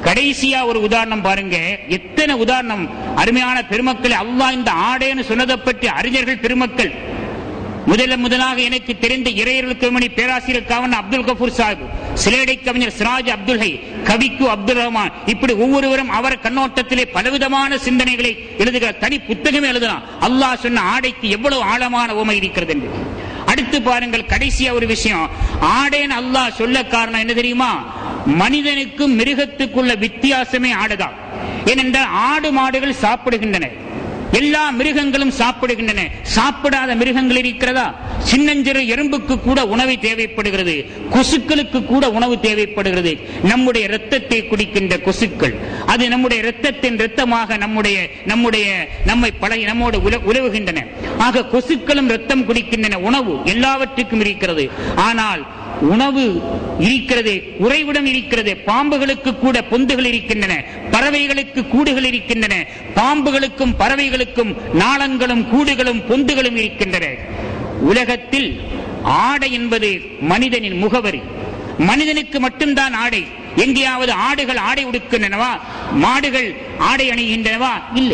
கடைசியா ஒரு உதாரணம் பாருங்க எத்தனை உதாரணம் அருமையான பெருமக்களை அல்லாஹ் இந்த ஆடைன்னு சொன்னதை பற்றி அறிஞர்கள் பெருமக்கள் முதல்ல முதலாக எனக்கு தெரிந்த இறையர்கள் திருமணி பேராசிரியர் காவன் அப்துல் கபூர் சாஹிப் சிலேடை கவிஞர் சிராஜ் அப்துல் ஹை கவிக்கு அப்துல் ரஹ்மான் இப்படி ஒவ்வொருவரும் அவர் கண்ணோட்டத்திலே பலவிதமான சிந்தனைகளை எழுதுகிற தனி புத்தகமே எழுதலாம் அல்லாஹ் சொன்ன ஆடைக்கு எவ்வளவு ஆழமான உமை இருக்கிறது என்று அடுத்து பாருங்கள் கடைசியா ஒரு விஷயம் ஆடேன் அல்லாஹ் சொல்ல காரணம் என்ன தெரியுமா மனிதனுக்கும் மிருகத்துக்குள்ள வித்தியாசமே ஆடுதான் ஏனென்றால் ஆடு மாடுகள் சாப்பிடுகின்றன எல்லா மிருகங்களும் சாப்பிடுகின்றன சாப்பிடாத மிருகங்கள் இருக்கிறதா சின்னஞ்சிறு எறும்புக்கு கூட உணவு தேவைப்படுகிறது கொசுக்களுக்கு கூட உணவு தேவைப்படுகிறது நம்முடைய இரத்தத்தை குடிக்கின்ற கொசுக்கள் அது நம்முடைய இரத்தத்தின் இரத்தமாக நம்முடைய நம்முடைய நம்மை பழகி நம்மோடு உல- உலவுகின்றன ஆக கொசுக்களும் ரத்தம் குடிக்கின்றன உணவு எல்லாவற்றுக்கும் இருக்கிறது ஆனால் உணவு இருக்கிறது உறைவிடம் இருக்கிறது பாம்புகளுக்கு கூட பொந்துகள் இருக்கின்றன பறவைகளுக்கு கூடுகள் இருக்கின்றன பாம்புகளுக்கும் பறவைகளுக்கும் நாளங்களும் கூடுகளும் பொந்துகளும் இருக்கின்றன உலகத்தில் ஆடை என்பது மனிதனின் முகவரி மனிதனுக்கு மட்டும்தான் ஆடை எங்கேயாவது ஆடுகள் ஆடை உடுக்கின்றனவா மாடுகள் ஆடை அணிகின்றனவா இல்லை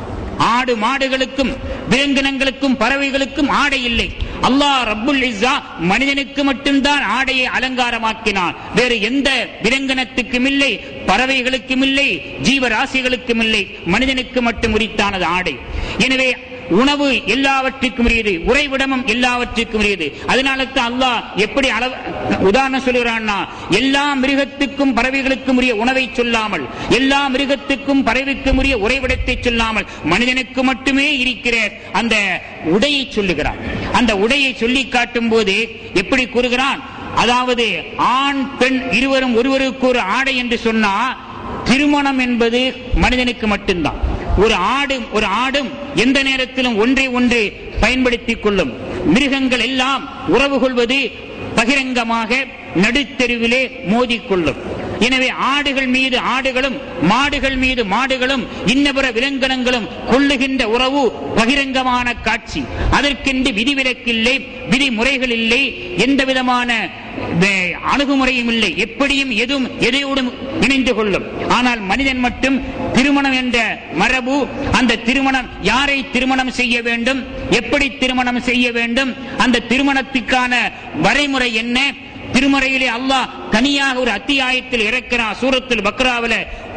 ஆடு மாடுகளுக்கும் விலங்கினங்களுக்கும் பறவைகளுக்கும் ஆடை இல்லை அல்லாஹ் ரப்புல் இஸ்ஸா மனிதனுக்கு மட்டும்தான் ஆடையை அலங்காரமாக்கினான் வேறு எந்த விலங்கினத்துக்கும் இல்லை பறவைகளுக்கும் இல்லை ஜீவராசிகளுக்கும் இல்லை மனிதனுக்கு மட்டும் உரித்தானது ஆடை எனவே உணவு எல்லாவற்றுக்கும் உரியது உறைவிடமும் எல்லாவற்றுக்கும் உரியது அதனால தான் அல்லாஹ் எப்படி அளவு உதாரணம் சொல்லுகிறான்னா எல்லா மிருகத்துக்கும் பறவைகளுக்கும் உரிய உணவை சொல்லாமல் எல்லா மிருகத்துக்கும் பறவைக்கும் உரிய உறைவிடத்தை சொல்லாமல் மனிதனுக்கு மட்டுமே இருக்கிற அந்த உடையை சொல்லுகிறான் அந்த உடையை சொல்லி காட்டும் போது எப்படி கூறுகிறான் அதாவது ஆண் பெண் இருவரும் ஒருவருக்கு ஒரு ஆடை என்று சொன்னா திருமணம் என்பது மனிதனுக்கு மட்டும்தான் ஒரு ஆடும் ஒரு ஆடும் எந்த நேரத்திலும் ஒன்றை ஒன்று பயன்படுத்திக் கொள்ளும் மிருகங்கள் எல்லாம் உறவு கொள்வது பகிரங்கமாக நடுத்தெருவிலே மோதிக்கொள்ளும் எனவே ஆடுகள் மீது ஆடுகளும் மாடுகள் மீது மாடுகளும் இன்னபிற விலங்கினங்களும் கொள்ளுகின்ற உறவு பகிரங்கமான காட்சி அதற்கென்று விதிவிலக்கில்லை விதிமுறைகள் இல்லை எந்த விதமான வே- அணுகுமுறையும் இல்லை எப்படியும் எதுவும் எதையோடும் இணைந்து கொள்ளும் ஆனால் மனிதன் மட்டும் திருமணம் என்ற மரபு அந்த திருமணம் யாரை திருமணம் செய்ய வேண்டும் எப்படி திருமணம் செய்ய வேண்டும் அந்த திருமணத்துக்கான வரைமுறை என்ன திருமறையிலே அல்லாஹ் தனியாக ஒரு அத்தியாயத்தில் இறக்கிறான் சூரத்தில் பக்ராவில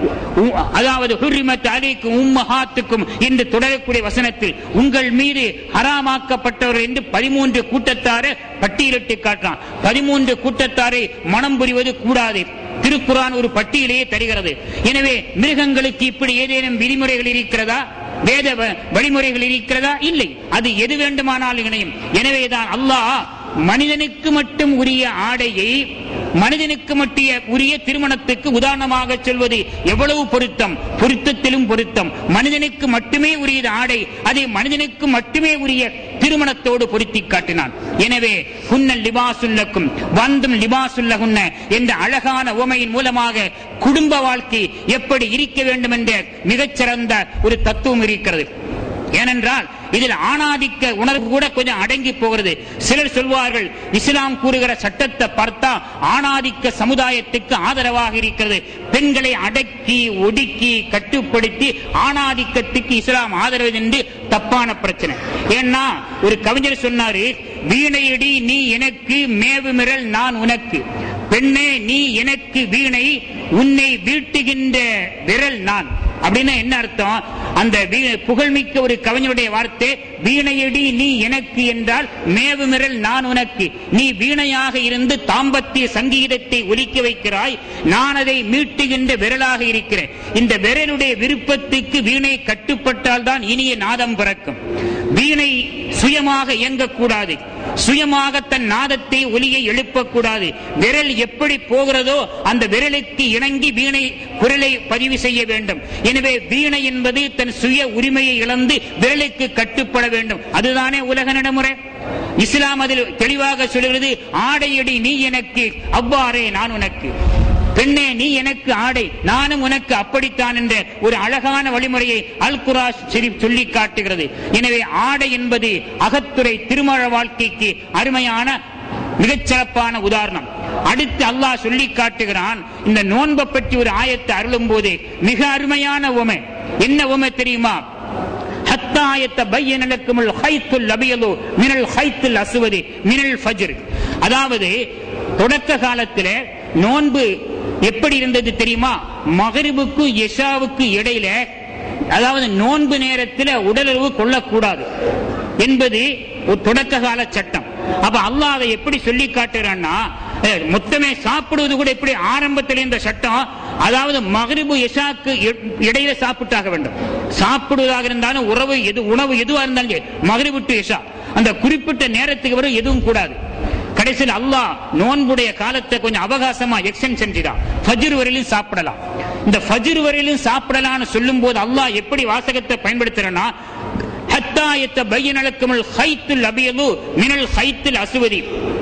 உ- அதாவது ஹுர்ரிமத் அலைக்கும் உம்மஹாத்துக்கும் என்று தொடரக்கூடிய வசனத்தில் உங்கள் மீது ஹராமாக்கப்பட்டவர்கள் என்று பதிமூன்று கூட்டத்தாரை பட்டியலிட்டு காட்டுறான் பதிமூன்று கூட்டத்தாரை மனம் புரிவது கூடாது திருக்குரான் ஒரு பட்டியலையே தருகிறது எனவே மிருகங்களுக்கு இப்படி ஏதேனும் விதிமுறைகள் இருக்கிறதா வேத வ- வழிமுறைகள் இருக்கிறதா இல்லை அது எது வேண்டுமானாலும் இணையும் எனவேதான் அல்லாஹ் மனிதனுக்கு மட்டும் உரிய ஆடையை மனிதனுக்கு மட்டிய உரிய திருமணத்துக்கு உதாரணமாக சொல்வது எவ்வளவு பொருத்தம் பொருத்தத்திலும் பொருத்தம் மனிதனுக்கு மட்டுமே உரியது ஆடை அதை மனிதனுக்கு மட்டுமே உரிய திருமணத்தோடு பொருத்தி காட்டினான் எனவே குன்னல் லிபாசுல்லக்கும் வந்தும் லிபாசுல்லகுன்ன என்ற அழகான உமையின் மூலமாக குடும்ப வாழ்க்கை எப்படி இருக்க வேண்டும் என்ற மிகச்சிறந்த ஒரு தத்துவம் இருக்கிறது ஏனென்றால் இதில் ஆணாதிக்க உணர்வு கூட கொஞ்சம் அடங்கி போகிறது சிலர் சொல்வார்கள் இஸ்லாம் கூறுகிற சட்டத்தை பார்த்தா ஆணாதிக்க சமுதாயத்துக்கு ஆதரவாக இருக்கிறது பெண்களை அடக்கி ஒடுக்கி கட்டுப்படுத்தி ஆணாதிக்கத்துக்கு இஸ்லாம் ஆதரவு என்று தப்பான பிரச்சனை ஏன்னா ஒரு கவிஞர் சொன்னாரு வீணையடி நீ எனக்கு மேவுமிரல் நான் உனக்கு பெண்ணே நீ எனக்கு வீணை உன்னை வீட்டுகின்ற விரல் நான் அப்படின்னா என்ன அர்த்தம் அந்த வீ- புகழ்மிக்க ஒரு கவிஞருடைய வார்த்தை வீணையடி நீ எனக்கு என்றால் மேவுமிரல் நான் உனக்கு நீ வீணையாக இருந்து தாம்பத்திய சங்கீதத்தை ஒலிக்க வைக்கிறாய் நான் அதை மீட்டுகின்ற விரலாக இருக்கிறேன் இந்த விரலுடைய விருப்பத்துக்கு வீணை கட்டுப்பட்டால் தான் இனிய நாதம் பிறக்கும் வீணை சுயமாக இயங்கக்கூடாது சுயமாக தன் நாதத்தை ஒலியை எழுப்பக்கூடாது விரல் எப்படி போகிறதோ அந்த விரலுக்கு இணங்கி வீணை குரலை பதிவு செய்ய வேண்டும் எனவே வீணை என்பது தன் சுய உரிமையை இழந்து விரலுக்கு கட்டுப்பட வேண்டும் அதுதானே உலக நடைமுறை இஸ்லாம் அதில் தெளிவாக சொல்கிறது ஆடையடி நீ எனக்கு அவ்வாறே நான் உனக்கு பெண்ணே நீ எனக்கு ஆடை நானும் உனக்கு அப்படித்தான் என்ற ஒரு அழகான வழிமுறையை அல் குராஷ் ஷெரீப் சொல்லி காட்டுகிறது எனவே ஆடை என்பது அகத்துறை திருமண வாழ்க்கைக்கு அருமையான மிகச் சிறப்பான உதாரணம் அடுத்து அல்லாஹ் சொல்லி காட்டுகிறான் இந்த நோன்பை பற்றி ஒரு ஆயத்தை அருளும் போது மிக அருமையான உமை என்ன உமை தெரியுமா حتى يتبين لكم الخيط الابيض من الخيط الاسود من الفجر அதாவது தொடக்க காலத்துல நோன்பு எப்படி இருந்தது தெரியுமா மகரிபுக்கு எஷாவுக்கு இடையில அதாவது நோன்பு நேரத்தில் உடலுறவு கொள்ளக்கூடாது என்பது ஒரு தொடக்க கால சட்டம் அப்ப அல்லாஹ் அதை எப்படி சொல்லி காட்டுறான்னா அஹ், மொத்தமே சாப்பிடுவது கூட எப்படி ஆரம்பத்தில் இந்த சட்டம் அதாவது மகரிபு எஷாக்கு இ- இடையில சாப்பிட்டாக வேண்டும் சாப்பிடுவதாக இருந்தாலும் உறவு எது உணவு எதுவா இருந்தாலும் சரி, மகரிபு டு எஷா அந்த குறிப்பிட்ட நேரத்துக்கு வரை எதுவும் கூடாது கடைசியில் அல்லாஹ் நோன்புடைய காலத்தை கொஞ்சம் அவகாசமா எக்ஸ்டென்ஷன் செய்தான் ஃபஜ்ர் வரையிலும் சாப்பிடலாம் இந்த ஃபஜ்ர் வரையிலும் சாப்பிடலாம்னு சொல்லும் போது அல்லாஹ் எப்படி வாசகத்தை பயன்படுத்துறனா ஹத்தா يتبين لكم الخيط الابيض من الخيط الاسود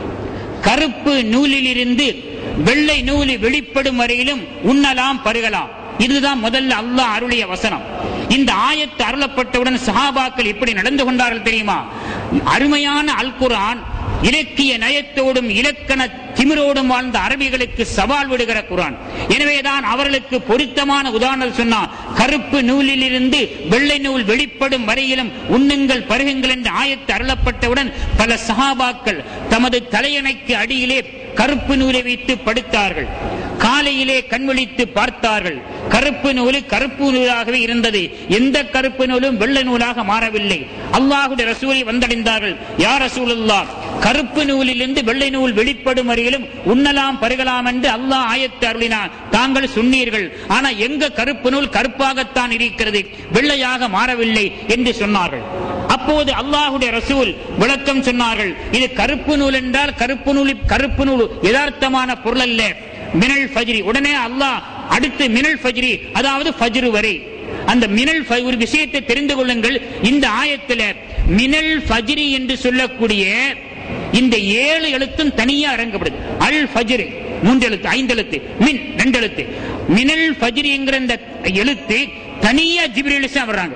கருப்பு நூலிலிருந்து வெள்ளை நூலி வெளிப்படும் வரையிலும் உண்ணலாம் பருகலாம் இதுதான் முதல்ல அல்லாஹ் அருளிய வசனம் இந்த ஆயத்து அருளப்பட்டவுடன் சஹாபாக்கள் எப்படி நடந்து கொண்டார்கள் தெரியுமா அருமையான அல் குர்ஆன் இலக்கிய நயத்தோடும் இலக்கண திமிரோடும் வாழ்ந்த அரபிகளுக்கு சவால் விடுகிற குரான் எனவேதான் அவர்களுக்கு பொருத்தமான உதாரணம் சொன்னார் கருப்பு நூலிலிருந்து வெள்ளை நூல் வெளிப்படும் வரையிலும் உண்ணுங்கள் பருகுங்கள் என்று ஆயத்து அருளப்பட்டவுடன் பல சஹாபாக்கள் தமது தலையணைக்கு அடியிலே கருப்பு நூலை வைத்து படுத்தார்கள் காலையிலே கண்விழித்து பார்த்தார்கள் கருப்பு நூலு கருப்பு நூலாகவே இருந்தது எந்த கருப்பு நூலும் வெள்ளை நூலாக மாறவில்லை அல்லாஹுடைய ரசூலை வந்தடைந்தார்கள் யார் ரசூலுல்லா கருப்பு நூலிலிருந்து வெள்ளை நூல் வெளிப்படும் வரையிலும் உண்ணலாம் பருகலாம் என்று அல்லாஹ் ஆயத்து அருளினார் தாங்கள் சொன்னீர்கள் ஆனா எங்க கருப்பு நூல் கருப்பாகத்தான் இருக்கிறது வெள்ளையாக மாறவில்லை என்று சொன்னார்கள் அப்போது அல்லாஹுடைய ரசூல் விளக்கம் சொன்னார்கள் இது கருப்பு நூல் என்றால் கருப்பு நூல் கருப்பு நூல் யதார்த்தமான பொருள் அல்ல மினல் ஃபஜ்ரி உடனே அல்லாஹ் அடுத்து மினல் ஃபஜ்ரி அதாவது ஃபஜ்ரு வரை அந்த மினல் ஃப- ஒரு விஷயத்தை தெரிந்து கொள்ளுங்கள் இந்த ஆயத்துல மினல் ஃபஜ்ரி என்று சொல்லக்கூடிய இந்த ஏழு எழுத்தும் தனியா அரங்கப்படுது அல் ஃபஜ்ரி மூன்று எழுத்து ஐந்து எழுத்து மின் ரெண்டு எழுத்து மினல் ஃபஜ்ரி என்கிற இந்த எழுத்து தனியா ஜிப்ரீலிசா வர்றாங்க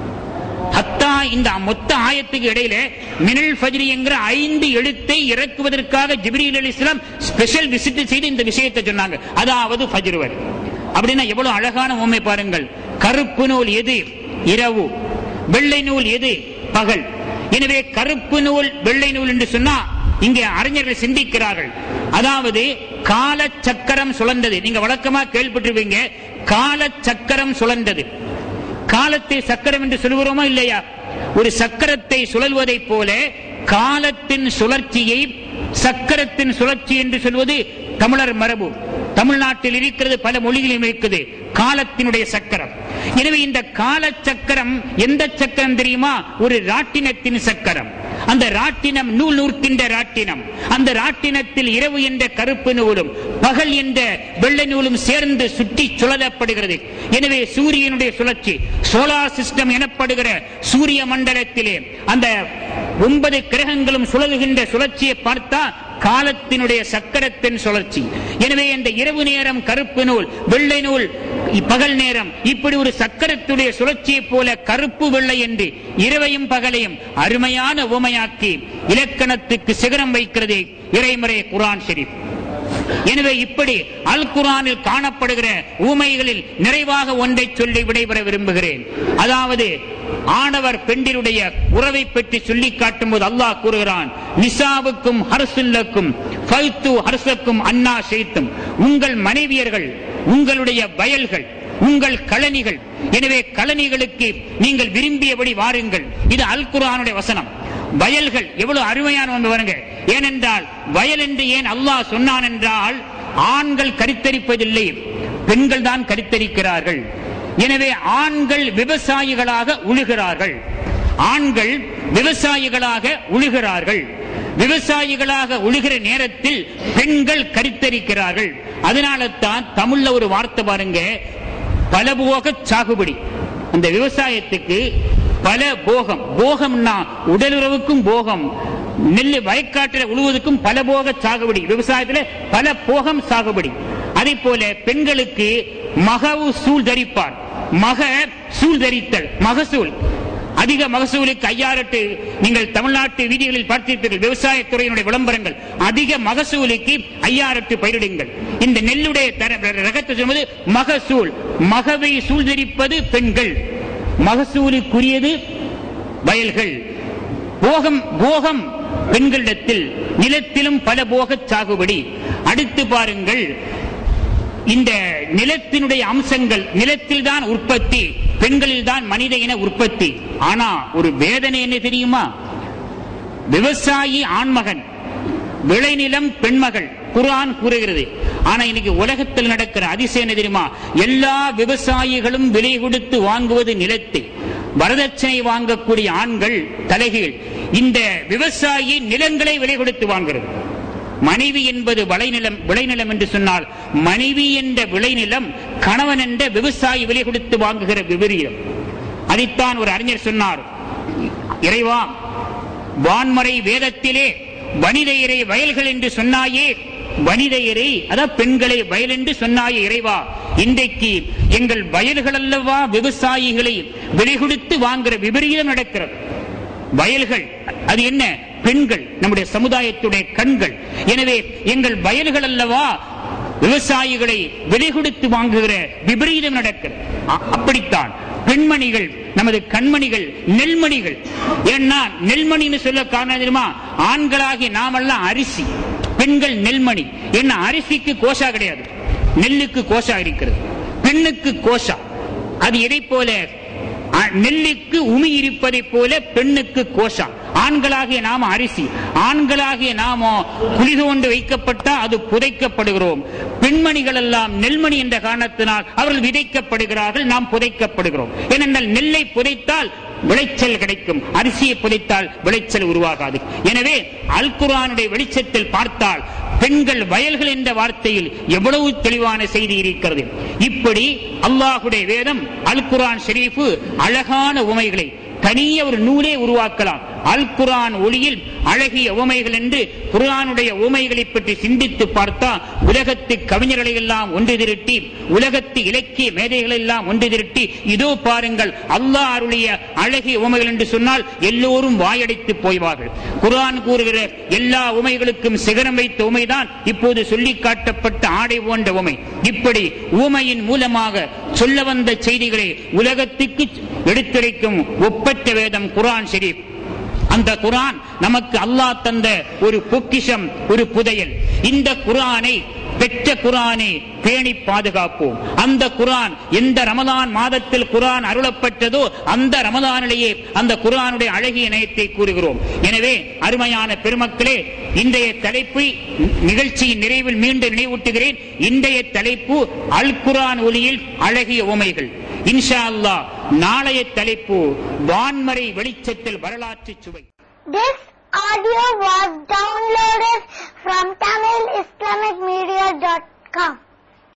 ஹத்தா இந்த மொத்த ஆயத்துக்கு இடையில மினல் ஃபஜ்ரி என்கிற ஐந்து எழுத்தை இறக்குவதற்காக ஜிப்ரீல் அலி இஸ்லாம் ஸ்பெஷல் விசிட் செய்து இந்த விஷயத்தை சொன்னாங்க அதாவது ஃபஜ்ர் வரை அப்படின்னா எவ்வளவு அழகான உண்மை பாருங்கள் கருப்பு நூல் எது இரவு வெள்ளை நூல் எது பகல் எனவே கருப்பு நூல் வெள்ளை நூல் என்று சொன்னா இங்கே அறிஞர்கள் சிந்திக்கிறார்கள் அதாவது கால சக்கரம் சுழந்தது நீங்க வழக்கமா கேள்விப்பட்டிருப்பீங்க கால சக்கரம் சுழந்தது காலத்தை சக்கரம் என்று சொல்கிறோமா இல்லையா ஒரு சக்கரத்தை சுழல்வதைப் போல காலத்தின் சுழற்சியை சக்கரத்தின் சுழற்சி என்று சொல்வது தமிழர் மரபு தமிழ்நாட்டில் இருக்கிறது பல மொழிகளிலும் இருக்குது காலத்தினுடைய சக்கரம் எனவே இந்த கால சக்கரம் எந்த சக்கரம் தெரியுமா ஒரு ராட்டினத்தின் சக்கரம் அந்த ராட்டினம் நூல் நூற்கின்ற ராட்டினம் அந்த ராட்டினத்தில் இரவு என்ற கருப்பு நூலும் பகல் என்ற வெள்ளை நூலும் சேர்ந்து சுற்றி சுழலப்படுகிறது எனவே சூரியனுடைய சுழற்சி சோலார் சிஸ்டம் எனப்படுகிற சூரிய மண்டலத்திலே அந்த ஒன்பது கிரகங்களும் சுழலுகின்ற சுழற்சியை பார்த்தா காலத்தினுடைய சக்கரத்தின் சுழற்சி எனவே இந்த இரவு நேரம் கருப்பு நூல் வெள்ளை நூல் பகல் நேரம் இப்படி ஒரு சக்கரத்துடைய சுழற்சியைப் போல கருப்பு வெள்ளை என்று இரவையும் பகலையும் அருமையான உமையாக்கி இலக்கணத்துக்கு சிகரம் வைக்கிறது இறைமுறை குரான் ஷெரீப் எனவே இப்படி அல் குரானில் காணப்படுகிற ஊமைகளில் நிறைவாக ஒன்றை சொல்லி விடைபெற விரும்புகிறேன் அதாவது ஆடவர் பெண்டினுடைய உறவை பற்றி சொல்லி காட்டும் போது அல்லாஹ் கூறுகிறான் நிசாவுக்கும் ஹர்சுல்லக்கும் ஃபல்து ஹர்சக்கும் அன்னா ஷெய்த்தும் உங்கள் மனைவியர்கள் உங்களுடைய வயல்கள் உங்கள் களனிகள் எனவே களனிகளுக்கு நீங்கள் விரும்பியபடி வாருங்கள் இது அல் குர்ஆனுடைய வசனம் வயல்கள் எவ்வளவு அருமையான ஒன்று வருங்க ஏனென்றால் வயல் என்று ஏன் அல்லாஹ் சொன்னான் என்றால் ஆண்கள் கருத்தரிப்பதில்லை பெண்கள் தான் கருத்தரிக்கிறார்கள் எனவே ஆண்கள் விவசாயிகளாக உழுகிறார்கள் ஆண்கள் விவசாயிகளாக உழுகிறார்கள் விவசாயிகளாக உழுகிற நேரத்தில் பெண்கள் கருத்தரிக்கிறார்கள் அதனால தான் தமிழ்ல ஒரு வார்த்தை பாருங்க பலபோக சாகுபடி அந்த விவசாயத்துக்கு பல போகம் போகம்னா உடலுறவுக்கும் போகம் நெல் வயக்காட்டில் உழுவதற்கும் பல போக சாகுபடி விவசாயத்துல பல போகம் சாகுபடி அதே போல பெண்களுக்கு மகவு சூழ் தரிப்பார் மக சூழ் தரித்தல் மகசூல் அதிக மகசூலுக்கு ஐயாயிரத்து நீங்கள் தமிழ்நாட்டு வீதிகளில் பார்த்திருப்பீர்கள் விவசாயத்துறையினுடைய விளம்பரங்கள் அதிக மகசூலுக்கு ஐயாயிரத்து பயிரிடுங்கள் இந்த நெல்லுடைய தர- ரகத்தை சொல்வது மகசூல் மகவை சூழ்ந்திருப்பது பெண்கள் மகசூலுக்குரியது வயல்கள் போகம் போகம் பெண்களிடத்தில் நிலத்திலும் பல போக சாகுபடி அடுத்து பாருங்கள் இந்த நிலத்தினுடைய அம்சங்கள் நிலத்தில் தான் உற்பத்தி பெண்களில் தான் மனித இன உற்பத்தி ஆனா ஒரு வேதனை என்ன தெரியுமா விவசாயி ஆண்மகன் விளைநிலம் பெண்மகள் குர்ஆன் கூறுகிறது ஆனா இன்னைக்கு உலகத்தில் நடக்கிற அதிசயம் என்ன தெரியுமா எல்லா விவசாயிகளும் விலை கொடுத்து வாங்குவது நிலத்தை வரதட்சணை வாங்கக்கூடிய ஆண்கள் தலைகீழ் இந்த விவசாயி நிலங்களை விலை கொடுத்து வாங்குறது மனைவி என்பது விளைநிலம் விளைநிலம் என்று சொன்னால் மனைவி என்ற விளைநிலம் கணவன் என்ற விவசாயி விலை கொடுத்து வாங்குகிற விபரீதம் அதைத்தான் ஒரு அறிஞர் சொன்னார் இறைவா வான்மறை வேதத்திலே வனிதையரை வயல்கள் என்று சொன்னாயே வனிதையரை அதாவது பெண்களை வயல் என்று சொன்னாயே இறைவா இன்றைக்கு எங்கள் வயல்கள் அல்லவா விவசாயிகளை விலை கொடுத்து வாங்குற விபரீதம் நடக்கிறது வயல்கள் அது என்ன பெண்கள் நம்முடைய சமுதாயத்துடைய கண்கள் எனவே எங்கள் வயல்கள் அல்லவா விவசாயிகளை விலை கொடுத்து வாங்குகிற விபரீதம் நடக்கிறது அ- அப்படித்தான் பெண்மணிகள் நமது கண்மணிகள் நெல்மணிகள் ஏன்னா நெல்மணின்னு சொல்ல காரணம் தெரியுமா ஆண்களாகி நாமெல்லாம் அரிசி பெண்கள் நெல்மணி என்ன அரிசிக்கு கோஷா கிடையாது நெல்லுக்கு கோஷா இருக்கிறது பெண்ணுக்கு கோஷா அது எதை போல அ- நெல்லுக்கு உமி இருப்பதைப் போல பெண்ணுக்கு கோஷா ஆண்களாகிய நாம அரிசி ஆண்களாகிய நாம குழி தோண்டு வைக்கப்பட்டா அது புதைக்கப்படுகிறோம் பெண்மணிகள் எல்லாம் நெல்மணி என்ற காரணத்தினால் அவர்கள் விதைக்கப்படுகிறார்கள் நாம் புதைக்கப்படுகிறோம் ஏனென்றால் நெல்லை புதைத்தால் விளைச்சல் கிடைக்கும் அரிசியை புதைத்தால் விளைச்சல் உருவாகாது எனவே அல் குர்ஆனுடைய வெளிச்சத்தில் பார்த்தால் பெண்கள் வயல்கள் என்ற வார்த்தையில் எவ்வளவு தெளிவான செய்தி இருக்கிறது இப்படி அல்லாஹுடைய வேதம் அல் குர்ஆன் ஷெரீஃபு அழகான உமைகளை தனிய ஒரு நூலே உருவாக்கலாம் அல் குர்ஆன் ஒளியில் அழகிய உமைகள் என்று குர்ஆனுடைய உமைகளை பற்றி சிந்தித்து பார்த்தா உலகத்து கவிஞர்களை எல்லாம் ஒன்று திரட்டி உலகத்து இலக்கிய மேதைகளை எல்லாம் ஒன்று திரட்டி இதோ பாருங்கள் அல்லாஹ் அருளிய அழகிய உமைகள் என்று சொன்னால் எல்லோரும் வாயடைத்து போய்வார்கள் குர்ஆன் கூறுகிற எல்லா உமைகளுக்கும் சிகரம் வைத்த உமைதான் இப்போது சொல்லி காட்டப்பட்ட ஆடை போன்ற உமை இப்படி ஊமையின் மூலமாக சொல்ல வந்த செய்திகளை உலகத்துக்கு எடுத்துரைக்கும் ஒப்பற்ற வேதம் குர்ஆன் ஷெரீப் அந்த குர்ஆன் நமக்கு அல்லாஹ் தந்த ஒரு பொக்கிஷம் ஒரு புதையல் இந்த குர்ஆனை பெற்ற குர்ஆனை பேணி பாதுகாப்போம் அந்த குர்ஆன் எந்த ரமலான் மாதத்தில் குர்ஆன் அருளப்பட்டதோ அந்த ரமலானிலேயே அந்த குர்ஆனுடைய அழகிய நயத்தை கூறுகிறோம் எனவே அருமையான பெருமக்களே இன்றைய தலைப்பை நிகழ்ச்சியின் நிறைவில் மீண்டும் நினைவூட்டுகிறேன் இன்றைய தலைப்பு அல் குர்ஆன் ஒளியில் அழகிய உமைகள் இன்ஷா அல்லாஹ் நாளைய தலைப்பு வான்மறை வெளிச்சத்தில் வரலாற்று சுவை This audio was downloaded from